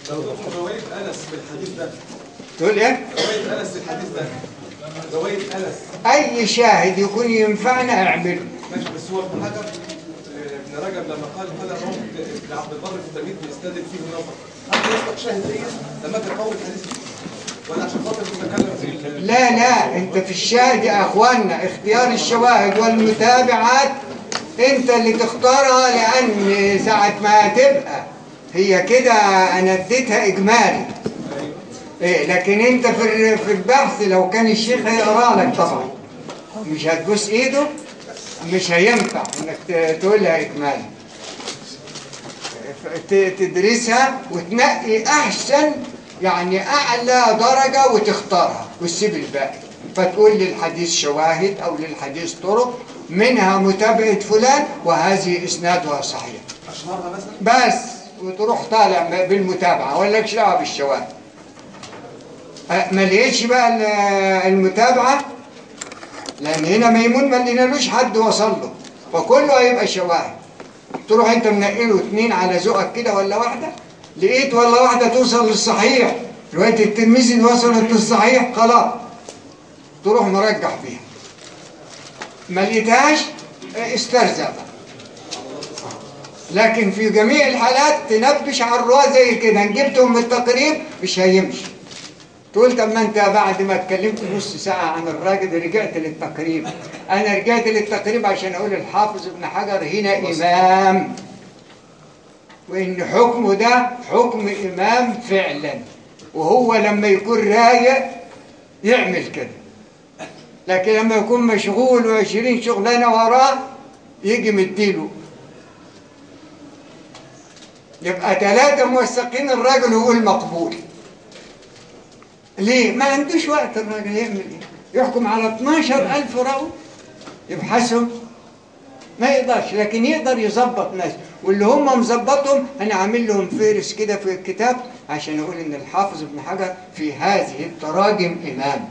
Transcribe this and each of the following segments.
لو تذكر رواية أنس في الحديث ده تقول ايه رواية أنس في الحديث ده رواية أنس اي شاهد يكون ينفعنا اعمله ماشي بس هو ابن حجر آه، ابن رجب لما قال قال الروم ابن عبد البر في التمهيد بيستدل فيه نظر هل يصدق شاهد ليا لما كان قول الحديث ولا عشان خاطر تتكلم في ال- لا لا انت في الشاهد يا اخوانا اختيار الشواهد والمتابعات انت اللي تختارها لان ساعة ما تبقى هي كده انا اديتها اجمالي إيه لكن انت في ال- في البحث لو كان الشيخ هيقرا لك طبعا مش هتبوس ايده مش هينفع انك ت- تقولها اجمالي ت- تدرسها وتنقي احسن يعني اعلى درجة وتختارها وتسيب الباقي فتقول للحديث شواهد او للحديث طرق منها متابعة فلان وهذه اسنادها صحيح أشهرها مثلا بس وتروح طالع بالمتابعة ولا لكش دعوه بالشواهد أه، ما لقيتش بقى ال- المتابعة لأن هنا ميمون ما لقينالوش حد وصل له فكله هيبقى شواهد تروح انت منقله اتنين على ذوقك كده ولا واحدة لقيت ولا واحدة توصل للصحيح رواية الترمذي اللي وصلت للصحيح خلاص تروح مرجح بيها ما لقيتهاش اه، استرزق بقى لكن في جميع الحالات تنبش على الرواة زي كده ان جبتهم من التقريب مش هيمشي تقول طب ما انت بعد ما اتكلمت نص ساعة عن الراجل رجعت للتقريب انا رجعت للتقريب عشان اقول الحافظ ابن حجر هنا امام وان حكمه ده حكم امام فعلا وهو لما يكون رايق يعمل كده لكن لما يكون مشغول وعشرين شغلانة وراه يجي مديله يبقى ثلاثة موثقين الراجل يقول مقبول ليه؟ ما عندوش وقت الراجل يعمل ايه؟ يحكم على 12000 راوي يبحثهم ما يقدرش لكن يقدر يظبط ناس واللي هم مظبطهم انا عامل لهم فيرس كده في الكتاب عشان اقول ان الحافظ ابن حجر في هذه التراجم امام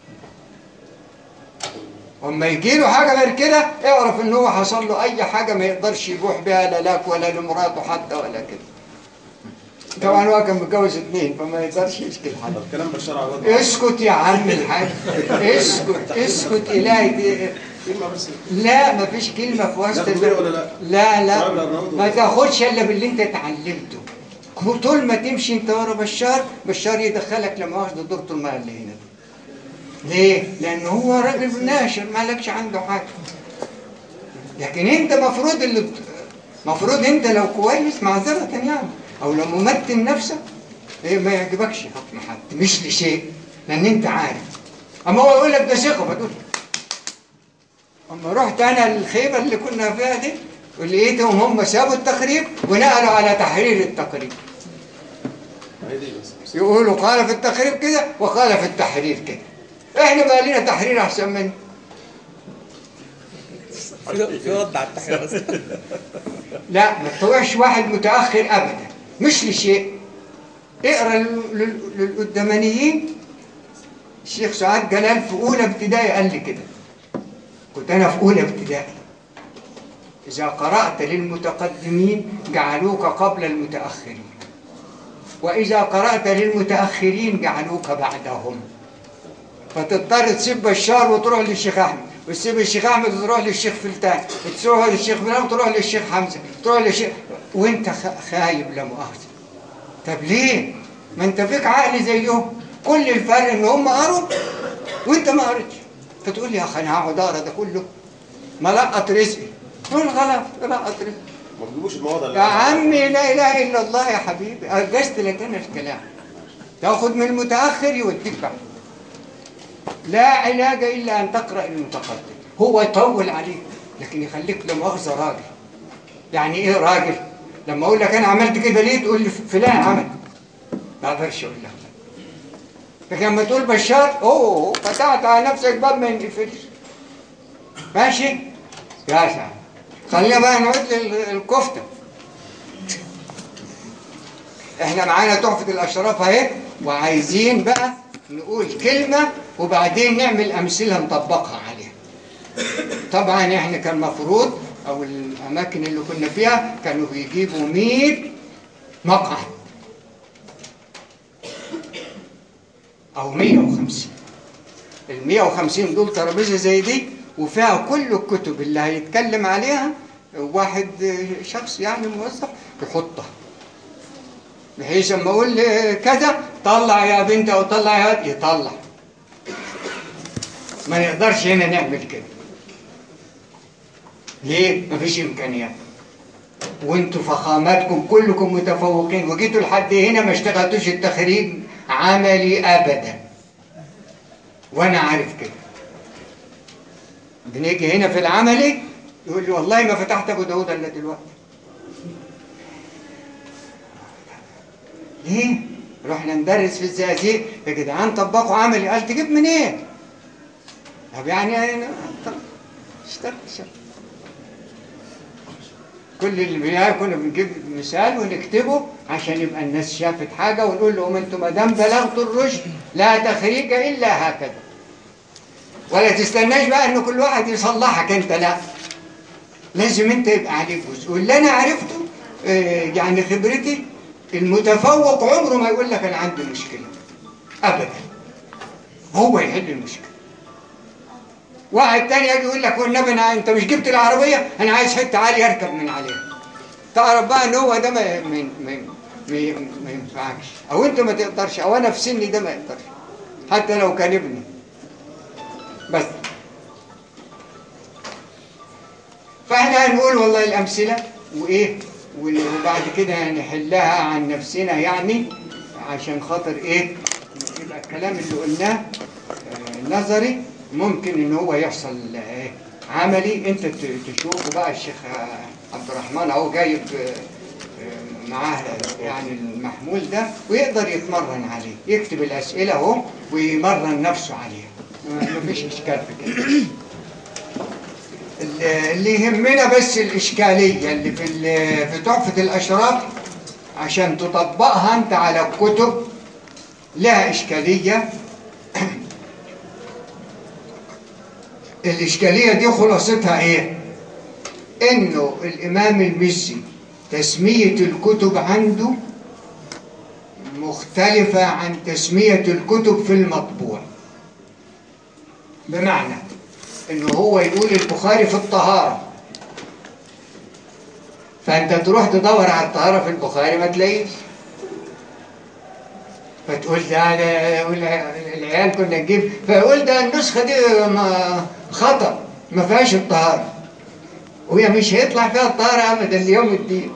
وما يجي له حاجه غير كده اعرف ان هو حصل له اي حاجه ما يقدرش يبوح بها لا لك ولا لمراته حتى ولا كده طبعا هو كان متجوز اثنين فما يقدرش يشكي حد الكلام بالشرع وضع اسكت يا عم الحاج اسكت اسكت الهي كلمة بس لا مفيش كلمة في وسط لا تقولي ولا لا؟ لا لا شعب الأرناؤوط ما تاخدش الا باللي انت اتعلمته طول ما تمشي انت ورا بشار بشار يدخلك لمؤاخذة دكتور الماء اللي هنا ده. ليه؟ لأن هو راجل ناشر ما لكش عنده حاجة لكن انت مفروض اللي مفروض انت لو كويس معذرة يعني او لو ممتن نفسك ايه ما يعجبكش حكم حد مش لشيء لان انت عارف اما هو يقول لك ده ثقة فتقول اما رحت انا الخيمة اللي كنا فيها دي ولقيتهم هم سابوا التقريب ونقلوا على تحرير التقريب هي دي بس يقولوا قال في التقريب كده وقال في التحرير كده احنا بقى لنا تحرير احسن منه في في رد على التحرير بس لا ما تطلعش واحد متأخر أبدا مش لشيء اقرا لل- لل- للقدامانيين الشيخ سعاد جلال في أولى ابتدائي قال لي كده كنت أنا في أولى ابتدائي إذا قرأت للمتقدمين جعلوك قبل المتأخرين وإذا قرأت للمتأخرين جعلوك بعدهم فتضطر تسيب بشار وتروح للشيخ احمد وتسيب الشيخ احمد وتروح للشيخ فلتان وتروح للشيخ فلان وتروح للشيخ حمزه تروح للشيخ وانت خ- خايب لا مؤاخذه طب ليه ما انت فيك عقل زيهم كل الفرق ان هم قروا وانت ما قريتش فتقول لي يا اخي انا هقعد اقرا ده كله ما لقط رزقي تقول غلط لقط رزقي ما بتجيبوش المواضع يا عمي لا اله الا الله يا حبيبي اجزت لك انا الكلام تاخد من المتاخر يوديك بعد لا علاج الا ان تقرا المتقدم هو يطول عليك لكن يخليك لا مؤاخذه راجل يعني ايه راجل لما اقول لك انا عملت كده ليه تقول لي فلان عمل ما اقدرش اقول لك لكن لما تقول بشار اوه فتحت على نفسك باب ما ينقفلش ماشي يا سلام خلينا بقى نعود للكفته احنا معانا تحفة الاشراف اهي وعايزين بقى نقول كلمة وبعدين نعمل امثلة نطبقها عليها طبعا احنا كان مفروض او الاماكن اللي كنا فيها كانوا بيجيبوا 100 مقعد او 150 ال 150 دول ترابيزه زي دي وفيها كل الكتب اللي هيتكلم عليها واحد شخص يعني موظف يحطها بحيث اما اقول كذا طلع يا بنت او طلع يا واد يطلع ما نقدرش هنا نعمل كده ليه؟ مفيش امكانيات وانتوا فخاماتكم كلكم متفوقين وجيتوا لحد هنا ما اشتغلتوش التخريج عملي ابدا وانا عارف كده بنيجي هنا في العملي يقول لي والله ما فتحت ابو داود الا دلوقتي ليه؟ رحنا ندرس في الزقازيق يا جدعان طبقوا عملي قال تجيب منين؟ إيه؟ طب يعني انا اشتغل اشتغل كل اللي بنلاقيه كنا بنجيب مثال ونكتبه عشان يبقى الناس شافت حاجه ونقول لهم انتم ما دام بلغتوا الرشد لا تخريج الا هكذا ولا تستناش بقى ان كل واحد يصلحك انت لا لازم انت يبقى عليك جزء واللي انا عرفته آه، يعني خبرتي المتفوق عمره ما يقول لك انا عندي مشكله ابدا هو يحل المشكله واحد تاني يجي يقول لك والنبي انا انت مش جبت العربيه انا عايز حته عاليه اركب من عليها تعرف بقى ان هو ده ما ما ما, ما, ما ينفعكش او انت ما تقدرش او انا في سني ده ما يقدرش حتى لو كان ابني بس فاحنا هنقول والله الامثله وايه وبعد كده نحلها عن نفسنا يعني عشان خاطر ايه يبقى الكلام اللي قلناه آه، نظري ممكن ان هو يحصل آه، عملي انت ت- تشوفه بقى الشيخ آه، عبد الرحمن اهو جايب آه، آه، معاه يعني المحمول ده ويقدر يتمرن عليه يكتب الاسئله اهو ويمرن نفسه عليها ما- مفيش اشكال في كده اللي يهمنا بس الإشكالية اللي في ال- في تحفة الأشراف عشان تطبقها أنت على الكتب لها إشكالية الإشكالية دي خلاصتها إيه؟ إنه الإمام المزي تسمية الكتب عنده مختلفة عن تسمية الكتب في المطبوع بمعنى انه هو يقول البخاري في الطهارة فانت تروح تدور على الطهارة في البخاري ما تلاقيش فتقول ده ده- العيال كنا نجيب فيقول ده النسخة دي ما- خطأ ما فيهاش الطهارة وهي مش هيطلع فيها الطهارة أبدا ليوم الدين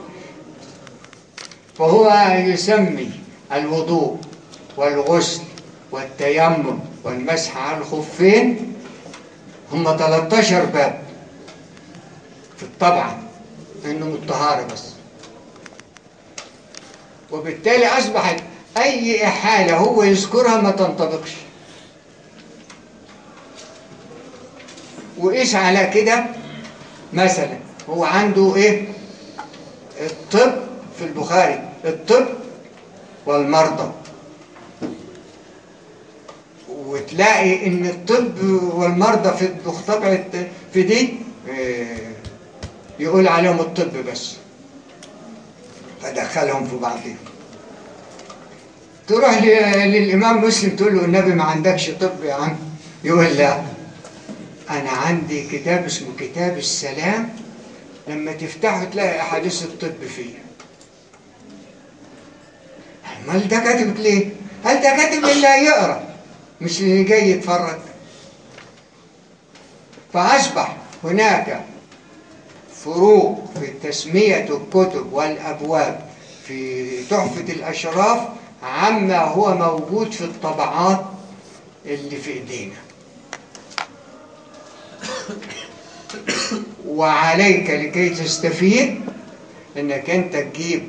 فهو يسمي الوضوء والغسل والتيمم والمسح على الخفين هم 13 باب في الطبعة انهم الطهارة بس وبالتالي اصبحت اي حالة هو يذكرها ما تنطبقش وقيس على كده مثلا هو عنده ايه الطب في البخاري الطب والمرضى وتلاقي ان الطب والمرضى في طبعة في دي آه، يقول عليهم الطب بس فدخلهم في بعضهم تروح ل- للامام مسلم تقول له النبي ما عندكش طب يا عم يقول لا انا عندي كتاب اسمه كتاب السلام لما تفتحه تلاقي احاديث الطب فيه امال ده كاتب ليه هل ده كاتب اللي هيقرا مش اللي جاي يتفرج فأصبح هناك فروق في تسمية الكتب والأبواب في تحفة الأشراف عما هو موجود في الطبعات اللي في إيدينا وعليك لكي تستفيد انك انت تجيب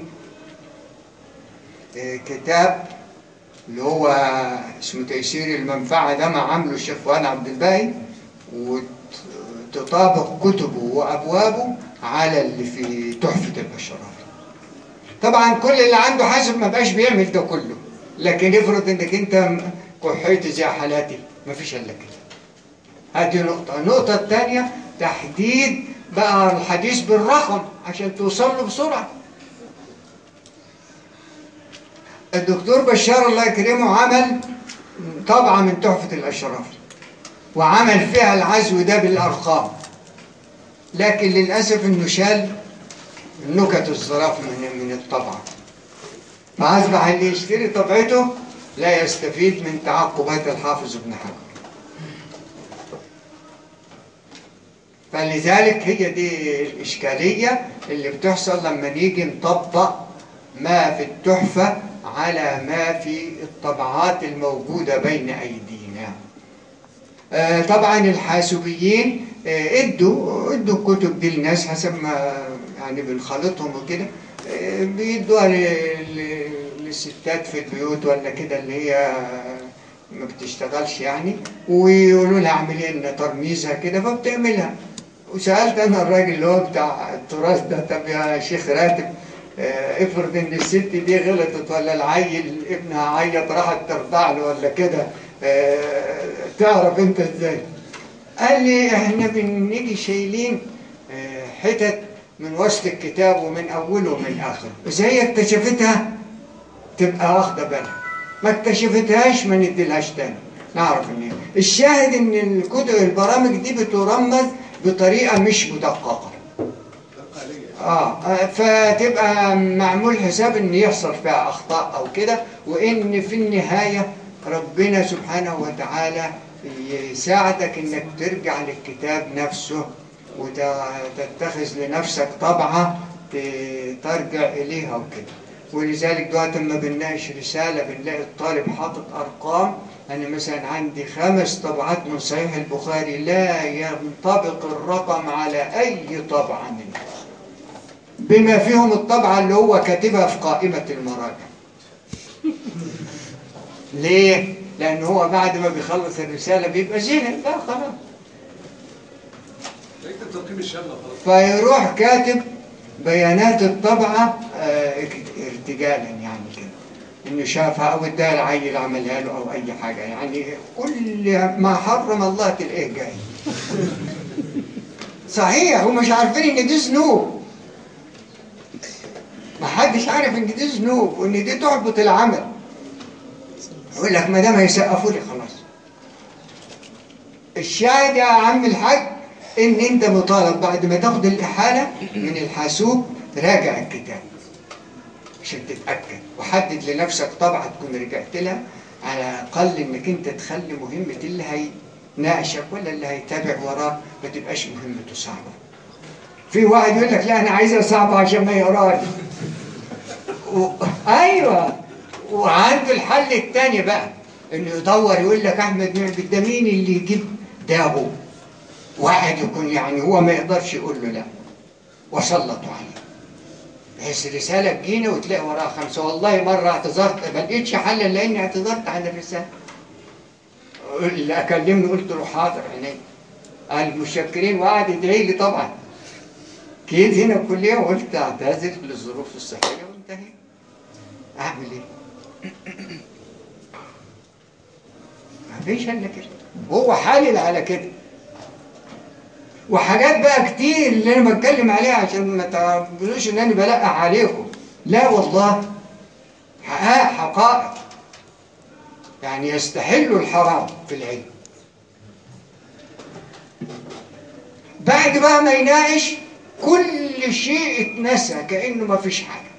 آه، كتاب اللي هو اسمه تيسير المنفعة ده ما عامله الشيخ فؤاد عبد الباقي وتطابق كتبه وأبوابه على اللي في تحفة الأشراف طبعا كل اللي عنده حاسب ما بقاش بيعمل ده كله لكن افرض انك انت كحيت زي حالاتي ما فيش الا كده هذه نقطة النقطة الثانية تحديد بقى الحديث بالرقم عشان توصل له بسرعة الدكتور بشار الله يكرمه عمل طبعة من تحفة الأشراف وعمل فيها العزو ده بالأرقام لكن للأسف إنه شال نكت الظراف من من الطبعة فأصبح اللي يشتري طبعته لا يستفيد من تعقبات الحافظ ابن حجر فلذلك هي دي الإشكالية اللي بتحصل لما نيجي نطبق ما في التحفة على ما في الطبعات الموجودة بين أيدينا آه، طبعا الحاسوبيين آه، ادوا ادوا الكتب دي للناس حسب ما يعني بنخلطهم وكده آه، بيدوها ل- ل- للستات في البيوت ولا كده اللي هي ما بتشتغلش يعني ويقولوا لها اعملي لنا ترميزها كده فبتعملها وسالت انا الراجل اللي هو بتاع التراث ده طب يا شيخ راتب آه، افرض ان الست دي غلطت ولا العيل ابنها عيط راحت ترضع له ولا كده آه، تعرف انت ازاي قال لي احنا بنيجي شايلين آه، حتت من وسط الكتاب ومن اوله ومن اخره اذا هي اكتشفتها تبقى واخده بالها ما اكتشفتهاش ما نديلهاش تاني نعرف ان هي الشاهد ان الكتب البرامج دي بترمز بطريقه مش مدققه آه آه، فتبقى معمول حساب ان يحصل فيها اخطاء او كده وان في النهايه ربنا سبحانه وتعالى يساعدك انك ترجع للكتاب نفسه وتتخذ لنفسك طبعه ت- ترجع اليها وكده ولذلك دلوقتي لما بنناقش رساله بنلاقي الطالب حاطط ارقام انا مثلا عندي خمس طبعات من صحيح البخاري لا ينطبق الرقم على اي طبعه منها بما فيهم الطبعة اللي هو كاتبها في قائمة المراجع ليه؟ لأن هو بعد ما بيخلص الرسالة بيبقى زهق بقى خلاص يكتب ترقيم الشاملة خلاص فيروح كاتب بيانات الطبعة آه، ارتجالا يعني كده انه شافها او اداها العيل عملها له او اي حاجة يعني كل ما حرم الله تلاقيه جاي صحيح ومش عارفين ان دي ذنوب ما حدش عارف ان دي ذنوب وان دي تحبط العمل يقول لك ما دام هيسقفوا لي خلاص الشاهد يا عم الحاج ان انت مطالب بعد ما تاخد الاحاله من الحاسوب راجع الكتاب عشان تتاكد وحدد لنفسك طبعه تكون رجعت لها على الاقل انك انت تخلي مهمه اللي هيناقشك ولا اللي هيتابع وراك ما تبقاش مهمته صعبه في واحد يقول لك لا انا عايزها صعبه عشان ما يقراش و... ايوه وعنده الحل الثاني بقى انه يدور يقول لك احمد معبد ده مين اللي يجيب دابه واحد يكون يعني هو ما يقدرش يقول له لا وسلطوا عليه بحيث الرسالة تجينا وتلاقي وراها خمسة والله مرة اعتذرت ما لقيتش حل إلا إني اعتذرت عن الرسالة اللي أكلمني قلت له حاضر عيني قال مشكرين وقعد يدعي لي طبعا جيت هنا الكلية وقلت أعتذر للظروف الصحية وانتهيت أعمل إيه؟ ما فيش إلا كده هو حالل على كده وحاجات بقى كتير اللي انا بتكلم عليها عشان ما تعبدوش ان انا بلقح عليكم لا والله حقائق حقائق يعني يستحلوا الحرام في العلم بعد بقى ما يناقش كل شيء اتنسى كانه ما فيش حاجه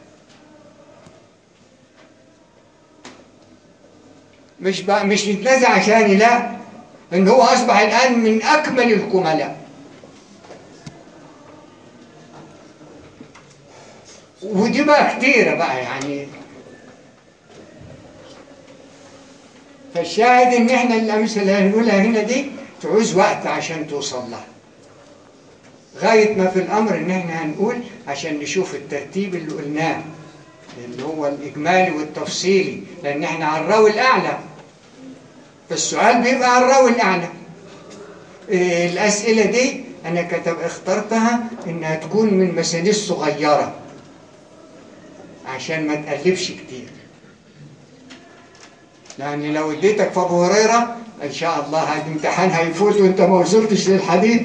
مش بقى مش يتنازع عشاني لا ان هو اصبح الان من اكمل الكملاء ودي بقى كتيرة بقى يعني فالشاهد ان احنا الامثله اللي هنقولها هنا دي تعوز وقت عشان توصل لها غاية ما في الامر ان احنا هنقول عشان نشوف الترتيب اللي قلناه اللي هو الاجمالي والتفصيلي لان احنا على الراوي الاعلى فالسؤال بيبقى على الراوي الاعلى إيه الاسئله دي انا كتب اخترتها انها تكون من مسادس صغيره عشان ما تقلبش كتير لأن لو اديتك في أبو هريرة إن شاء الله هذا امتحان هيفوت وأنت ما وصلتش للحديث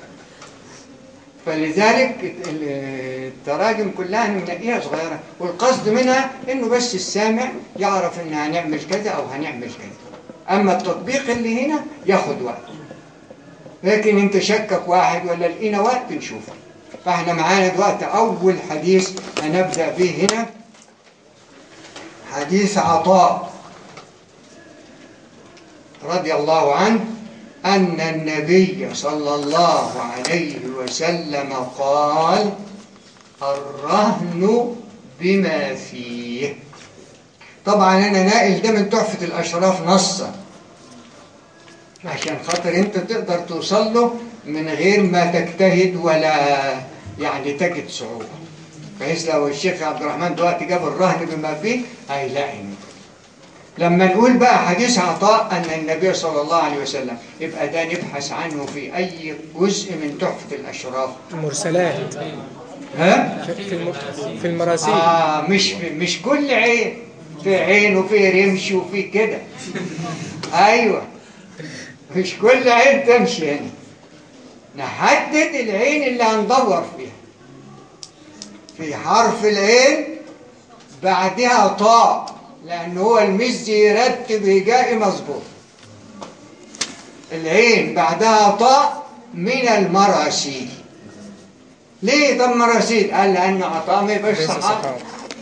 فلذلك التراجم كلها ننقيها صغيرة والقصد منها إنه بس السامع يعرف إن هنعمل كذا أو هنعمل كذا اما التطبيق اللي هنا ياخد وقت لكن انت شكك واحد ولا لقينا وقت نشوفه فاحنا معانا دلوقتي اول حديث هنبدا به هنا حديث عطاء رضي الله عنه أن النبي صلى الله عليه وسلم قال الرهن بما فيه طبعا أنا ناقل ده من تحفة الأشراف نصا عشان خاطر أنت تقدر توصل له من غير ما تجتهد ولا يعني تجد صعوبة بحيث لو الشيخ عبد الرحمن دلوقتي جاب الرهن بما فيه هيلاقي منه لما نقول بقى حديث عطاء أن النبي صلى الله عليه وسلم يبقى ده نبحث عنه في أي جزء من تحفة الأشراف مرسلات ها؟ في في الم- في المراسيل آه مش في مش كل عين في عين وفي رمش وفي كده أيوة مش كل عين تمشي هنا نحدد العين اللي هندور فيها في حرف العين بعدها طاء لأن هو المزي يرتب هجائي مظبوط العين بعدها طاء من المراسيل ليه طب مراسيل؟ قال لأن عطاء ما يبقاش ليس صحابي صحابي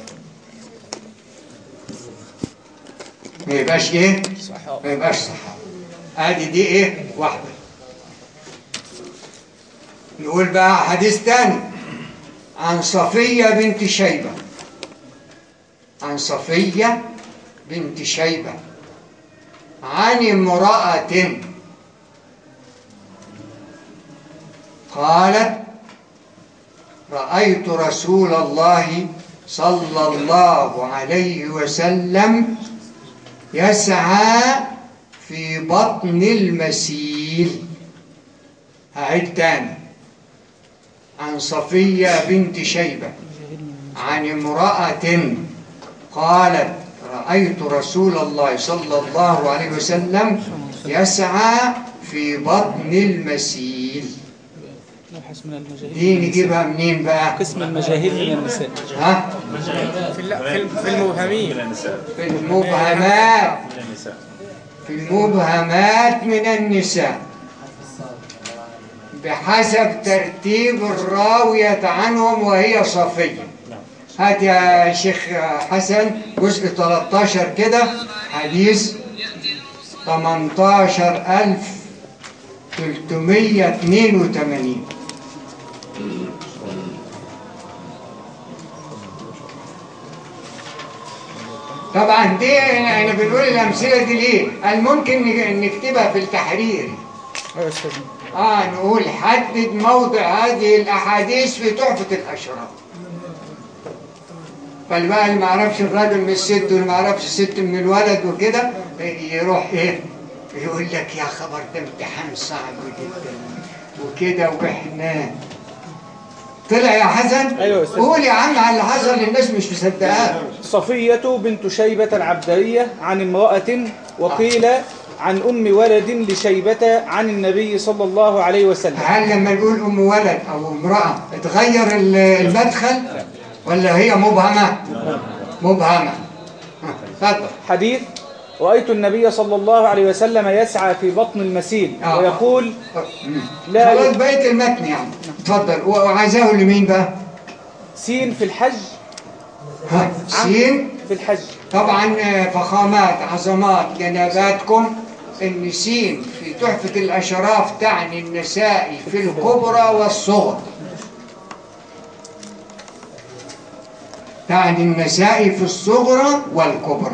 ما يبقاش ايه؟ صحابي ما يبقاش صحابي ادي دي ايه؟ واحدة نقول بقى حديث تاني عن صفية بنت شيبة عن صفية بنت شيبة عن امرأة قالت رأيت رسول الله صلى الله عليه وسلم يسعى في بطن المسيل هعيد تاني عن صفية بنت شيبة عن امرأة قالت رأيت رسول الله صلى الله عليه وسلم يسعى في بطن المسيل نبحث من المجاهيل دي نجيبها منين بقى؟ قسم المجاهيل من النساء ها؟ في ال- في ال- في المبهمين في المبهمات من النساء في المبهمات من النساء بحسب ترتيب الراوية عنهم وهي صفية هات يا شيخ حسن جزء 13 كده حديث 18382 طبعا دي احنا بنقول الامثله دي ليه؟ قال ممكن نج- نكتبها في التحرير ايوه يا استاذ اه نقول حدد موضع هذه الاحاديث في تحفه الاشراف فالبقى اللي ما يعرفش الراجل من الست واللي ما يعرفش الست من الولد وكده يروح ايه يقول لك يا خبر ده امتحان صعب جدا وكده واحنا طلع يا حسن أيوة يا أستاذ. قول يا عم على اللي حصل للناس مش مصدقاه صفية بنت شيبة العبدرية عن امرأة وقيل عن أم ولد لشيبة عن النبي صلى الله عليه وسلم هل لما نقول ام ولد او امراه اتغير ال- المدخل ولا هي مبهمه مبهمه ها، اتفضل حديث رأيت النبي صلى الله عليه وسلم يسعى في بطن المسيل آه. ويقول مم. لا خلاص بقيه المتن يعني اتفضل وعايزاه لمين بقى سين في الحج ها سين في الحج طبعا آه، فخامات عظمات جناباتكم ان سين في تحفه الاشراف تعني النساء في الكبرى والصغرى تعني النساء في الصغرى والكبرى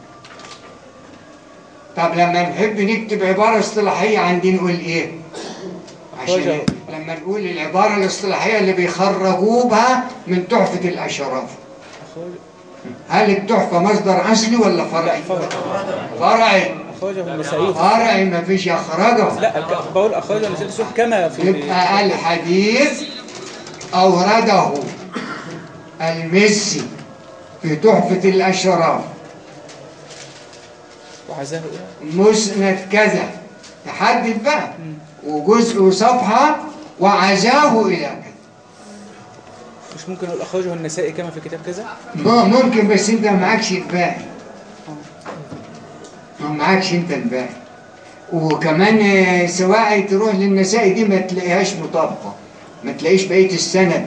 طب لما نحب نكتب عبارة اصطلاحية عندي نقول ايه عشان وجه. لما نقول العبارة الاصطلاحية اللي بيخرجوا بها من تحفة الأشراف هل التحفة مصدر أصلي ولا فرعي؟ فرعي أخرجه النسائي فرعي ما فيش يخرجه لا ك- بقول أخرجه النسائي السوق كما في يبقى الحديث أورده المسي في تحفة الأشراف وعزاه إيه؟ مسند كذا تحدد بقى وجزء وصفحة وعزاه إلى كذا مش ممكن أقول أخرجه النسائي كما في كتاب كذا ما ممكن بس انت ما معكش الباقي ما معكش انت الباقي وكمان آه، سواء تروح للنسائي دي ما تلاقيهاش مطابقة ما تلاقيش بقية السند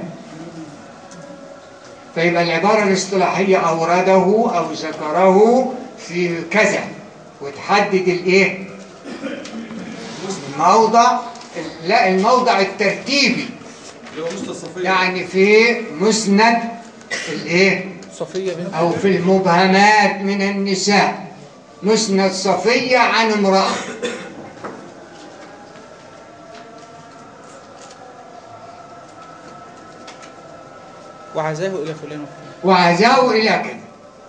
فيبقى العبارة الاصطلاحية أورده أو ذكره في كذا وتحدد الايه الموضع لا الموضع الترتيبي اللي هو مسند الصفيه يعني في مسند الايه صفية بنت أو في المبهمات من النساء مسند صفية عن امرأة وعزاه إلى فلان وفلان وعزاه إلى كده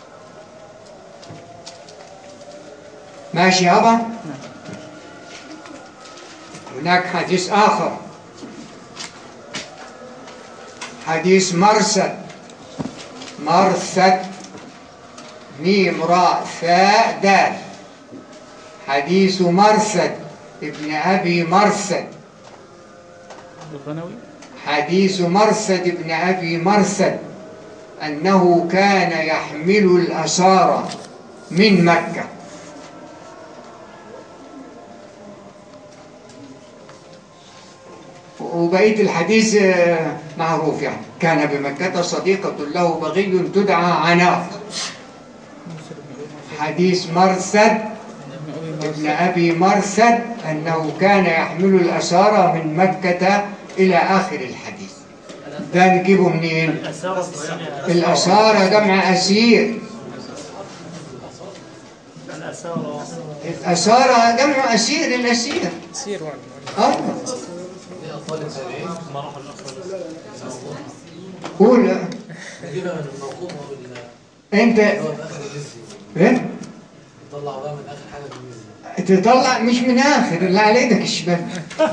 ماشي يابا هناك حديث آخر حديث مرثد مرثد ميم راء ثاء دال حديث مرثد ابن أبي مرثد الغنوي حديث مرثد بن أبي مرثد أنه كان يحمل الأسارة من مكة وبقية الحديث آه، معروف يعني كان بمكة صديقة له بغي تدعى عناق حديث مرثد ابن أبي مرثد أنه كان يحمل الأسارة من مكة إلى آخر الحديث ده نجيبه منين؟ الأسارة جمع أسير الأسارة جمع أسير الأسير سير وعد آه قول نجيبها من الموقوف وال أنت هو من اخر الجزء إيه؟ نطلع بقى من اخر حاجه في الجزء تطلع مش من آخر اللي على إيدك الشباب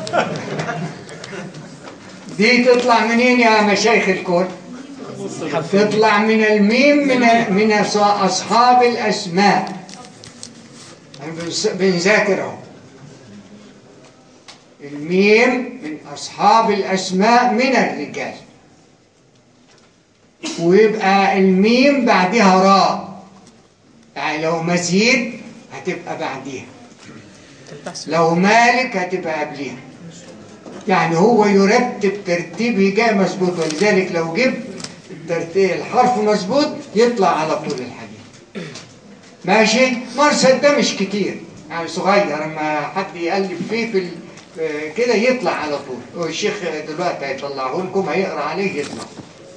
دي تطلع منين يا مشايخ الكل؟ تطلع من الميم من من أص- أصحاب الأسماء بنس- بنذاكر اهو الميم من أصحاب الأسماء من الرجال ويبقى الميم بعدها راء يعني لو مزيد هتبقى بعديها لو مالك هتبقى قبليها يعني هو يرتب ترتيبه جاي مظبوط ولذلك لو جبت الترتيب الحرف مظبوط يطلع على طول الحديث ماشي مرسل ده مش كتير يعني صغير اما حد يقلب فيه في ال- آه، كده يطلع على طول والشيخ دلوقتي هيطلعه لكم هيقرا عليه يطلع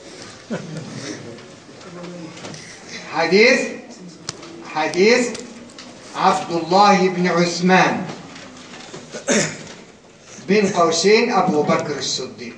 حديث حديث عبد الله بن عثمان بين قوسين أبو بكر الصديق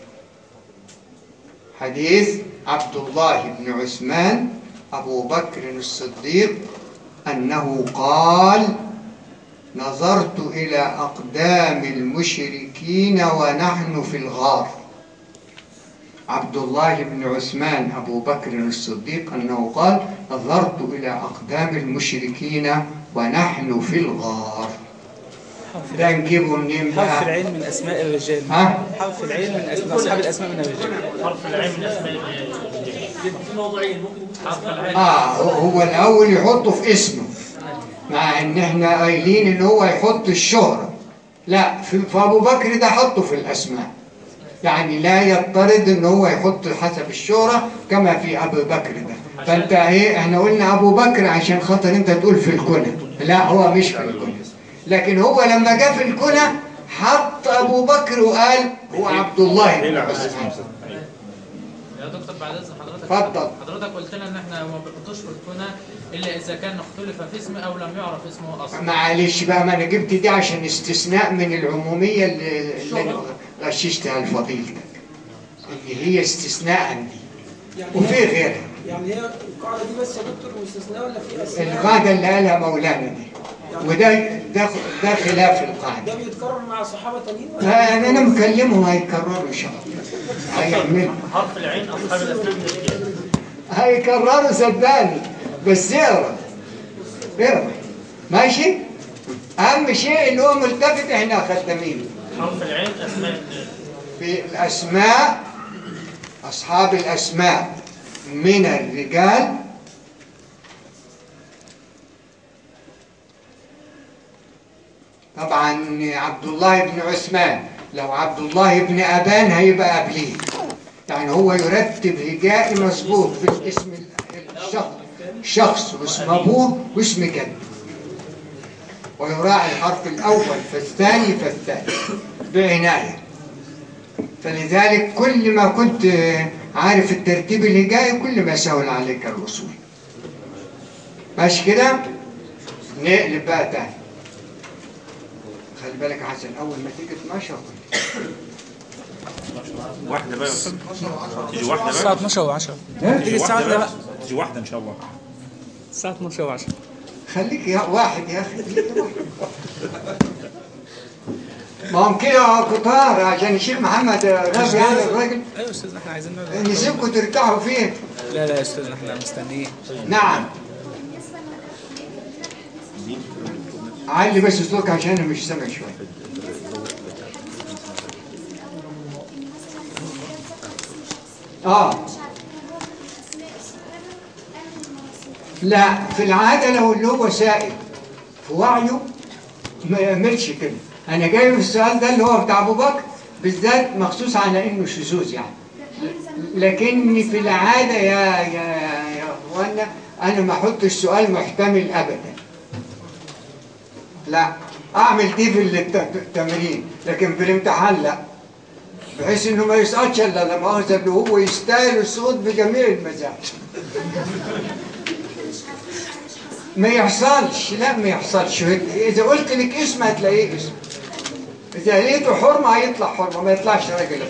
حديث عبد الله بن عثمان أبو بكر الصديق أنه قال نظرت إلى أقدام المشركين ونحن في الغار عبد الله بن عثمان أبو بكر الصديق أنه قال نظرت إلى أقدام المشركين ونحن في الغار ده نجيبه منين حرف بقى؟ العين من أسماء الرجال ها؟ حرف العين من أسماء أصحاب الأسماء من الرجال حرف العين من اسماء يبقى في موضوعين ممكن حرف العين آه هو الأول يحطه في اسمه مع إن إحنا قايلين إن هو يحط الشهرة لا في في أبو بكر ده حطه في الأسماء يعني لا يضطرد إن هو يحط حسب الشهرة كما في أبو بكر ده فأنت إيه إحنا قلنا أبو بكر عشان خاطر أنت تقول في الكنى لا هو مش في الكنى لكن هو لما جاء في الكنى حط أبو بكر وقال هو عبد الله بن عثمان يا دكتور بعد اذن حضرتك اتفضل. حضرتك قلت لنا ان احنا ما بنحطوش في الكنى الا اذا كان اختلف في اسمه او لم يعرف اسمه اصلا معلش بقى ما انا جبت دي عشان استثناء من العمومية اللي, اللي أنا غششتها لفضيلتك اللي هي استثناء دي يعني وفي هي غيرها يعني هي القاعدة دي بس يا دكتور مستثناء ولا في أسماء؟ القاعدة اللي قالها مولانا دي وده ده, ده خلاف القاعدة ده بيتكرر مع صحابة تانيين ولا؟ لا، انا مكلمهم هيكرروا ان شاء الله هيعملوا حرف العين اصحاب الاسماء من الرجال هيكرروا صدقني بس اقرا اقرا ماشي اهم شيء اللي هو ملتفت احنا خدامين حرف العين اسماء الرجال في الأسماء أصحاب الأسماء من الرجال ان عبد الله بن عثمان لو عبد الله بن ابان هيبقى قبليه يعني هو يرتب هجائي مظبوط في الاسم الشخص شخص واسم ابوه واسم جده ويراعي الحرف الاول فالثاني فالثالث بعنايه فلذلك كل ما كنت عارف الترتيب الهجائي كل ما سهل عليك الوصول ماشي كده نقلب بقى تاني خلي بالك عشان اول ما تيجي 12 واحدة بقى يا أستاذ. تيجي واحدة الساعة بقى 12 و10 تيجي تيجي الساعة واحدة لا بقى تيجي واحدة إن شاء الله الساعة 12 و10 خليك يا واحد يا اخي خليك يا واحد. ما هم كده كتار عشان الشيخ محمد غاب يعني الراجل ايوه يا استاذ احنا عايزين نقعد نسيبكم ترتاحوا فيه لا لا يا استاذ احنا مستنيين نعم علي بس صوتك عشان انا مش سامع شويه اه لا في العاده لو اللي هو سائل في وعيه ما يعملش كده انا جاي في السؤال ده اللي هو بتاع ابو بكر بالذات مخصوص على انه شذوذ يعني لكني في العاده يا يا يا اخوانا انا ما احطش سؤال محتمل ابدا لا اعمل دي في الت- التمرين لكن في الامتحان لا بحيث انه ما يسقطش الا لما اخذ اللي هو يستاهل السقوط بجميع المزايا ما يحصلش لا ما يحصلش اذا قلت لك اسم هتلاقيه اسم اذا لقيته حرمه هيطلع حرمه ما يطلعش راجل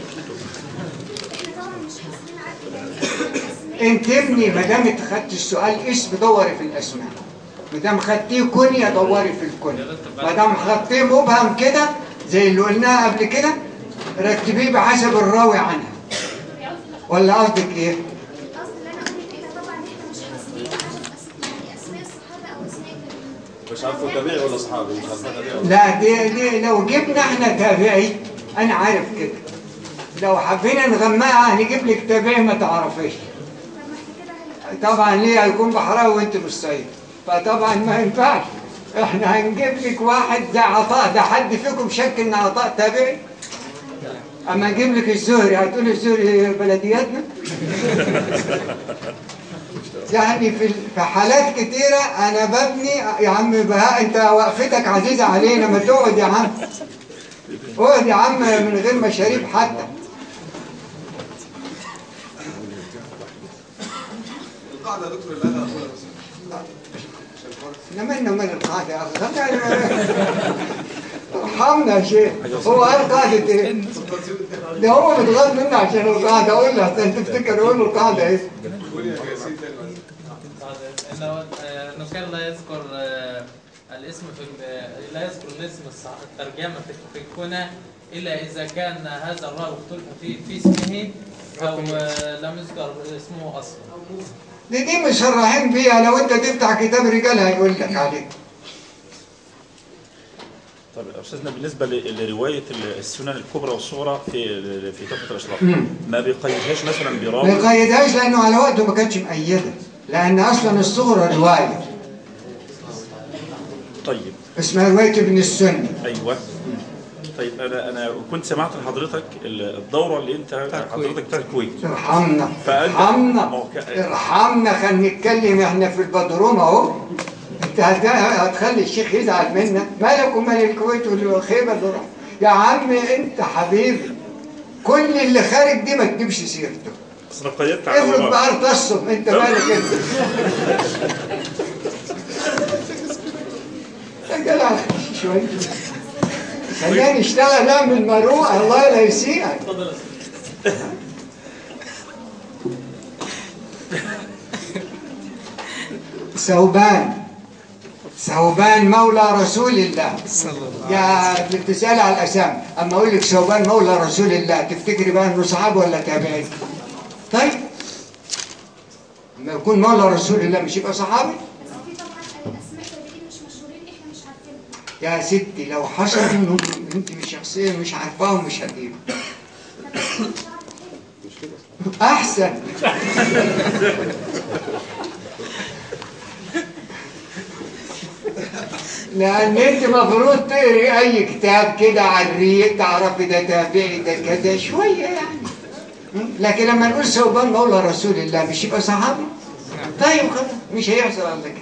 انت ابني ما دام انت خدت السؤال اسم دوري في الاسماء ما دام خدتيه كنيه دوري في الكنيه ما دام خدتيه مبهم كده زي اللي قلناها قبل كده رتبيه بحسب الراوي عنها ولا قصدك ايه؟ القصد اللي انا اقول كده طبعا احنا مش حاسبين عدد أس- يعني اسماء الصحابه او اسماء التابعين مش عارفه تابعي ولا صحابي مش عارفه تابعي ولا لا دي, دي لو جبنا احنا تابعي انا عارف كده لو حبينا نغمقها هنجيب لك تابعي ما تعرفيش طب ما احنا كده هنبقى طبعا ليه هيكون بحراوي وانت مش صعيد فطبعا ما ينفعش احنا هنجيب لك واحد زي عطاء ده حد فيكم شك ان عطاء تابعي اما نجيب لك الزهري هتقول الزهري بلدياتنا يعني في في حالات كتيرة أنا ببني يا عم بهاء أنت وقفتك عزيزة علينا ما تقعد يا عم اقعد يا عم من غير مشاريب حتى القاعده يا دكتور اللي انا اقولها بس احنا مالنا ومال القاعدة يا أخي ارحمنا يا شيخ هو قال قاعدة إيه؟ ده هو متغاظ مني عشان القاعدة أقول له عشان تفتكر يقول له القاعدة إيه؟ قول يا ياسين تاني انه آه، انه كان لا يذكر آه، الاسم في ال- لا يذكر الاسم الصح- الترجمه في في الكنى الا اذا كان هذا الراوي اختلف في في اسمه او آه، لم يذكر اسمه اصلا دي دي مشرحين بيها لو أنت تفتح كتاب رجال هيقول لك عليه طب يا أستاذنا بالنسبة ل- لرواية السنن الكبرى والصغرى في في تحفة الأشراف مم. ما بيقيدهاش مثلا ما براوي يقيدهاش لأنه على وقته ما كانتش مقيدة لأن أصلا الصغرى رواية طيب اسمها رواية ابن السني ايوه طيب انا انا كنت سمعت لحضرتك ال- الدوره اللي انت حضرتك بتاع الكويت ارحمنا فأنت- ارحمنا ما هو ك- ارحمنا خلينا نتكلم احنا في البدروم اهو انت هت- هتخلي الشيخ يزعل منا مالك ومال الكويت والخيبه اللي راح يا عم انت حبيبي كل اللي خارج دي ما تجيبش سيرته اصل أنا قيدت على افرض الله. بقى ارتصم انت مالك انت يا جدع شويه خلينا نشتغل نعمل مروءه الله لا يسيئك ثوبان ثوبان مولى رسول الله يا بتسأل على الأسامي أما أقول لك ثوبان مولى رسول الله تفتكري بقى إنه صحابي ولا تابعي؟ طيب لما يكون مولى رسول الله مش يبقى صحابي؟ بس في طبعا اسماء تابعين مش مشهورين احنا مش عارفينهم يا ستي لو حصل إنه أنت مش شخصيا مش عارفاهم مش هتجيب طب بس احنا مش عارفين أحسن لان انت مفروض تقري اي كتاب كده على الريق تعرفي ده تابعي ده كذا شويه يعني لكن لما نقول ثوبان مولى رسول الله مش يبقى صحابي طيب خلاص مش هيحصل الا كده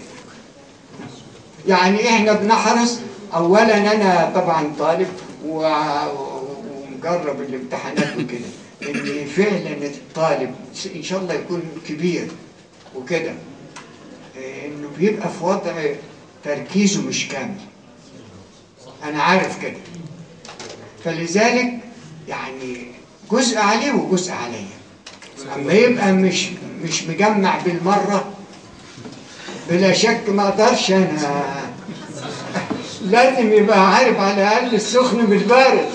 يعني احنا بنحرص اولا انا طبعا طالب و- ومجرب الامتحانات وكده ان فعلا الطالب ان شاء الله يكون كبير وكده انه بيبقى في وضع تركيزه مش كامل انا عارف كده فلذلك يعني جزء عليه وجزء عليا اما يبقى مش مش مجمع بالمره بلا شك ما اقدرش انا لازم يبقى عارف على الاقل السخن بالبارد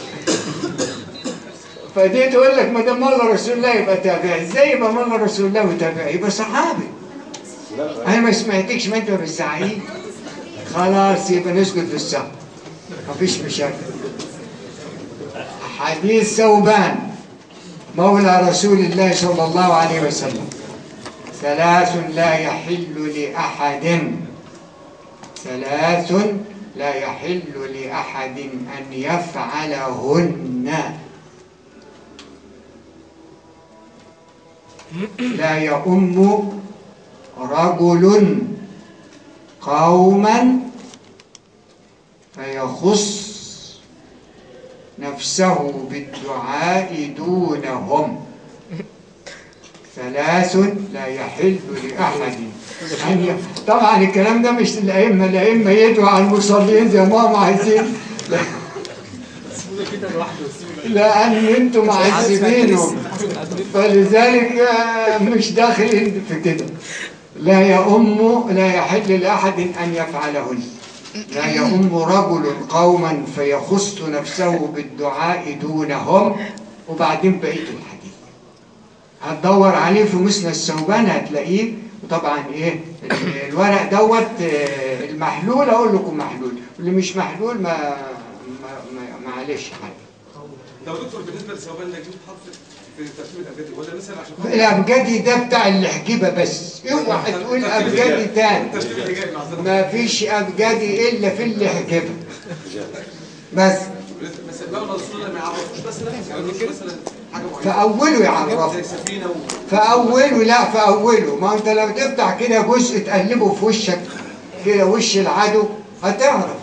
فدي تقول لك ما دام مولى رسول الله يبقى تابعي ازاي يبقى مولى رسول الله وتابعي يبقى صحابي انا ما سمعتكش ما انت بالزعيم خلاص يبقى نسكت في السهل مفيش مشاكل حديث ثوبان مولى رسول الله صلى الله عليه وسلم ثلاث لا يحل لأحد ثلاث لا يحل لأحد أن يفعلهن لا يؤم رجل قوما فيخص نفسه بالدعاء دونهم ثلاث لا يحل لأحد أن ي- طبعا الكلام ده مش الأئمة الأئمة يدعوا على المصلين زي ما هم عايزين لأن أنتم معذبينهم فلذلك آه، مش داخلين في كده لا يؤم لا يحل لأحد أن يفعلهن لا يؤم رجل قوما فيخص نفسه بالدعاء دونهم وبعدين بقية الحديث هتدور عليه في مسند الثوبان هتلاقيه وطبعا ايه ال- الورق دوت آه، المحلول اقول لكم محلول واللي مش محلول ما ما- ما- معلش حاجه لو دكتور بالنسبه للثوبان ده يجيب حرف في ترتيب الابجدي ولا مثلا عشان خاطر- الابجدي ده بتاع الحجيبه بس اوعى تقول ابجدي تاني ترتيب الحجاب معذره ما فيش ابجدي الا في الحجبه بس بس المولى رسول الله ما يعرفوش مثلا ما يقولوش مثلا حاجه معينه فاوله يعرفه زي سفينه و... فأوله لا فأوله ما أنت لو تفتح كده جزء تقلبه في وشك كده وش العدو هتعرف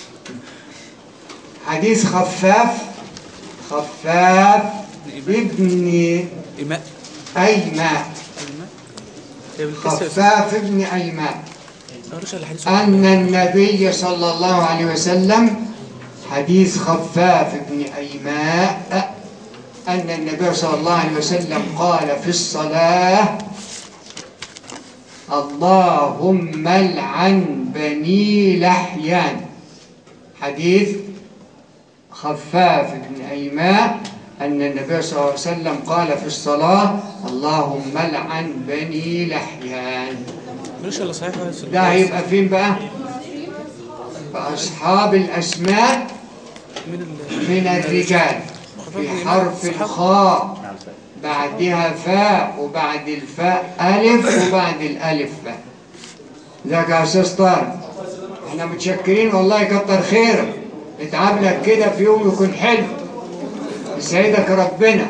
حديث خفاف خفاف ابن إماء أيماء هي بالكسر خفاف ابن أيماء مالوش إلا حديث أن النبي صلى الله عليه وسلم حديث خفاف بن أيماء أن النبي صلى الله عليه وسلم قال في الصلاة اللهم لعن بني لحيان حديث خفاف بن أيماء أن النبي صلى الله عليه وسلم قال في الصلاة اللهم لعن بني لحيان مالوش إلا صحيح واحد في ده هيبقى فين بقى؟ فأصحاب الأسماء من ال من الرجال في حرف الخاء بعدها فاء وبعد الفاء ألف وبعد الألف باء ذاك يا أستاذ طارق احنا متشكرين والله كتر خيرك اتعب لك كده في يوم يكون حلو يسعدك ربنا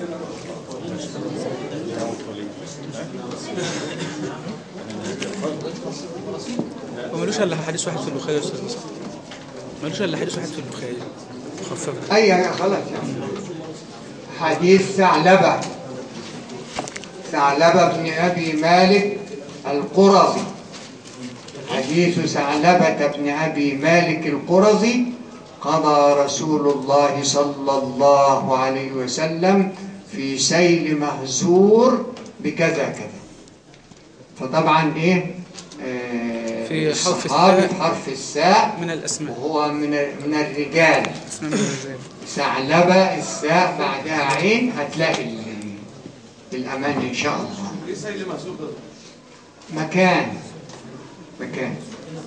ومالوش إلا حديث واحد في البخاري يا أستاذ مصطفى مالوش إلا حديث واحد في البخاري خفاف أي خلاص يعني. حديث ثعلبة ثعلبة بن أبي مالك القرظي حديث ثعلبة بن أبي مالك القرظي قضى رسول الله صلى الله عليه وسلم في سيل مهزور بكذا كذا فطبعا ايه آه في حرف الصحابي الثاء. في حرف الساء من الأسماء وهو من من الرجال اسماء من الرجال ثعلبة الساء بعدها عين هتلاقي ال- الأمان إن شاء الله ايه سيل مهزوم ده؟ مكان مكان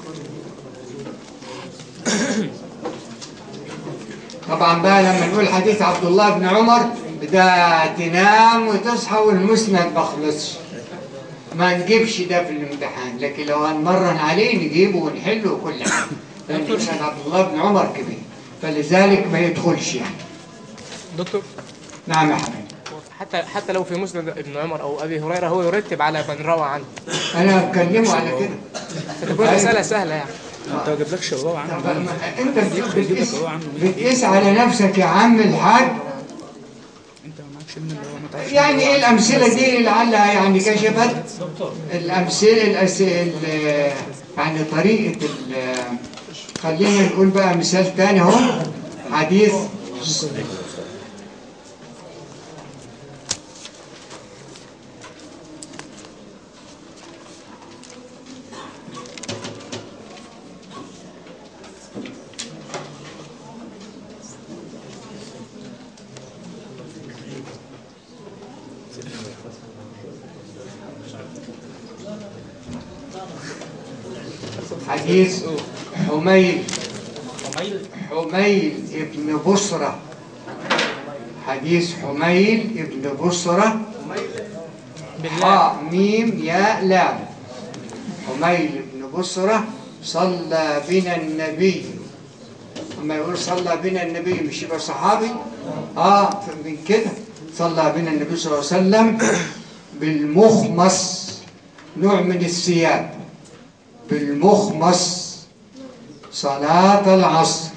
طبعا بقى لما نقول حديث عبد الله بن عمر ده تنام وتصحى والمسند ما خلصش ما نجيبش ده في الامتحان لكن لو هنمرن عليه نجيبه ونحله وكل حاجه لأن مثلا عبد الله بن عمر كبير فلذلك ما يدخلش يعني دكتور نعم يا حبيبي حتى حتى لو في مسند ابن عمر او ابي هريره هو يرتب على من روى عنه أنا بكلمه على كده فتكون مساله سهله يعني انت ما جبلكش الرواه عنه بقى. أنت يجيب لك بتقيس الرواه عنه مين؟ بتقيس على نفسك يا عم الحاج انت ما معكش من الرواه ما تعرفش يعني ايه الامثله دي لعلها يعني كشفت الامثله الأس... ال- يعني طريقه ال... خلينا نقول بقى مثال تاني اهو حديث حديث حميد حميد ابن بصرة حديث حميد ابن بصرة حاء ميم ياء لام حميد بن بصرة صلى بنا النبي لما يقول صلى بنا النبي مش يبقى صحابي اه من كده صلى بنا النبي صلى الله عليه وسلم بالمخمص نوع من الثياب بالمخمص صلاة العصر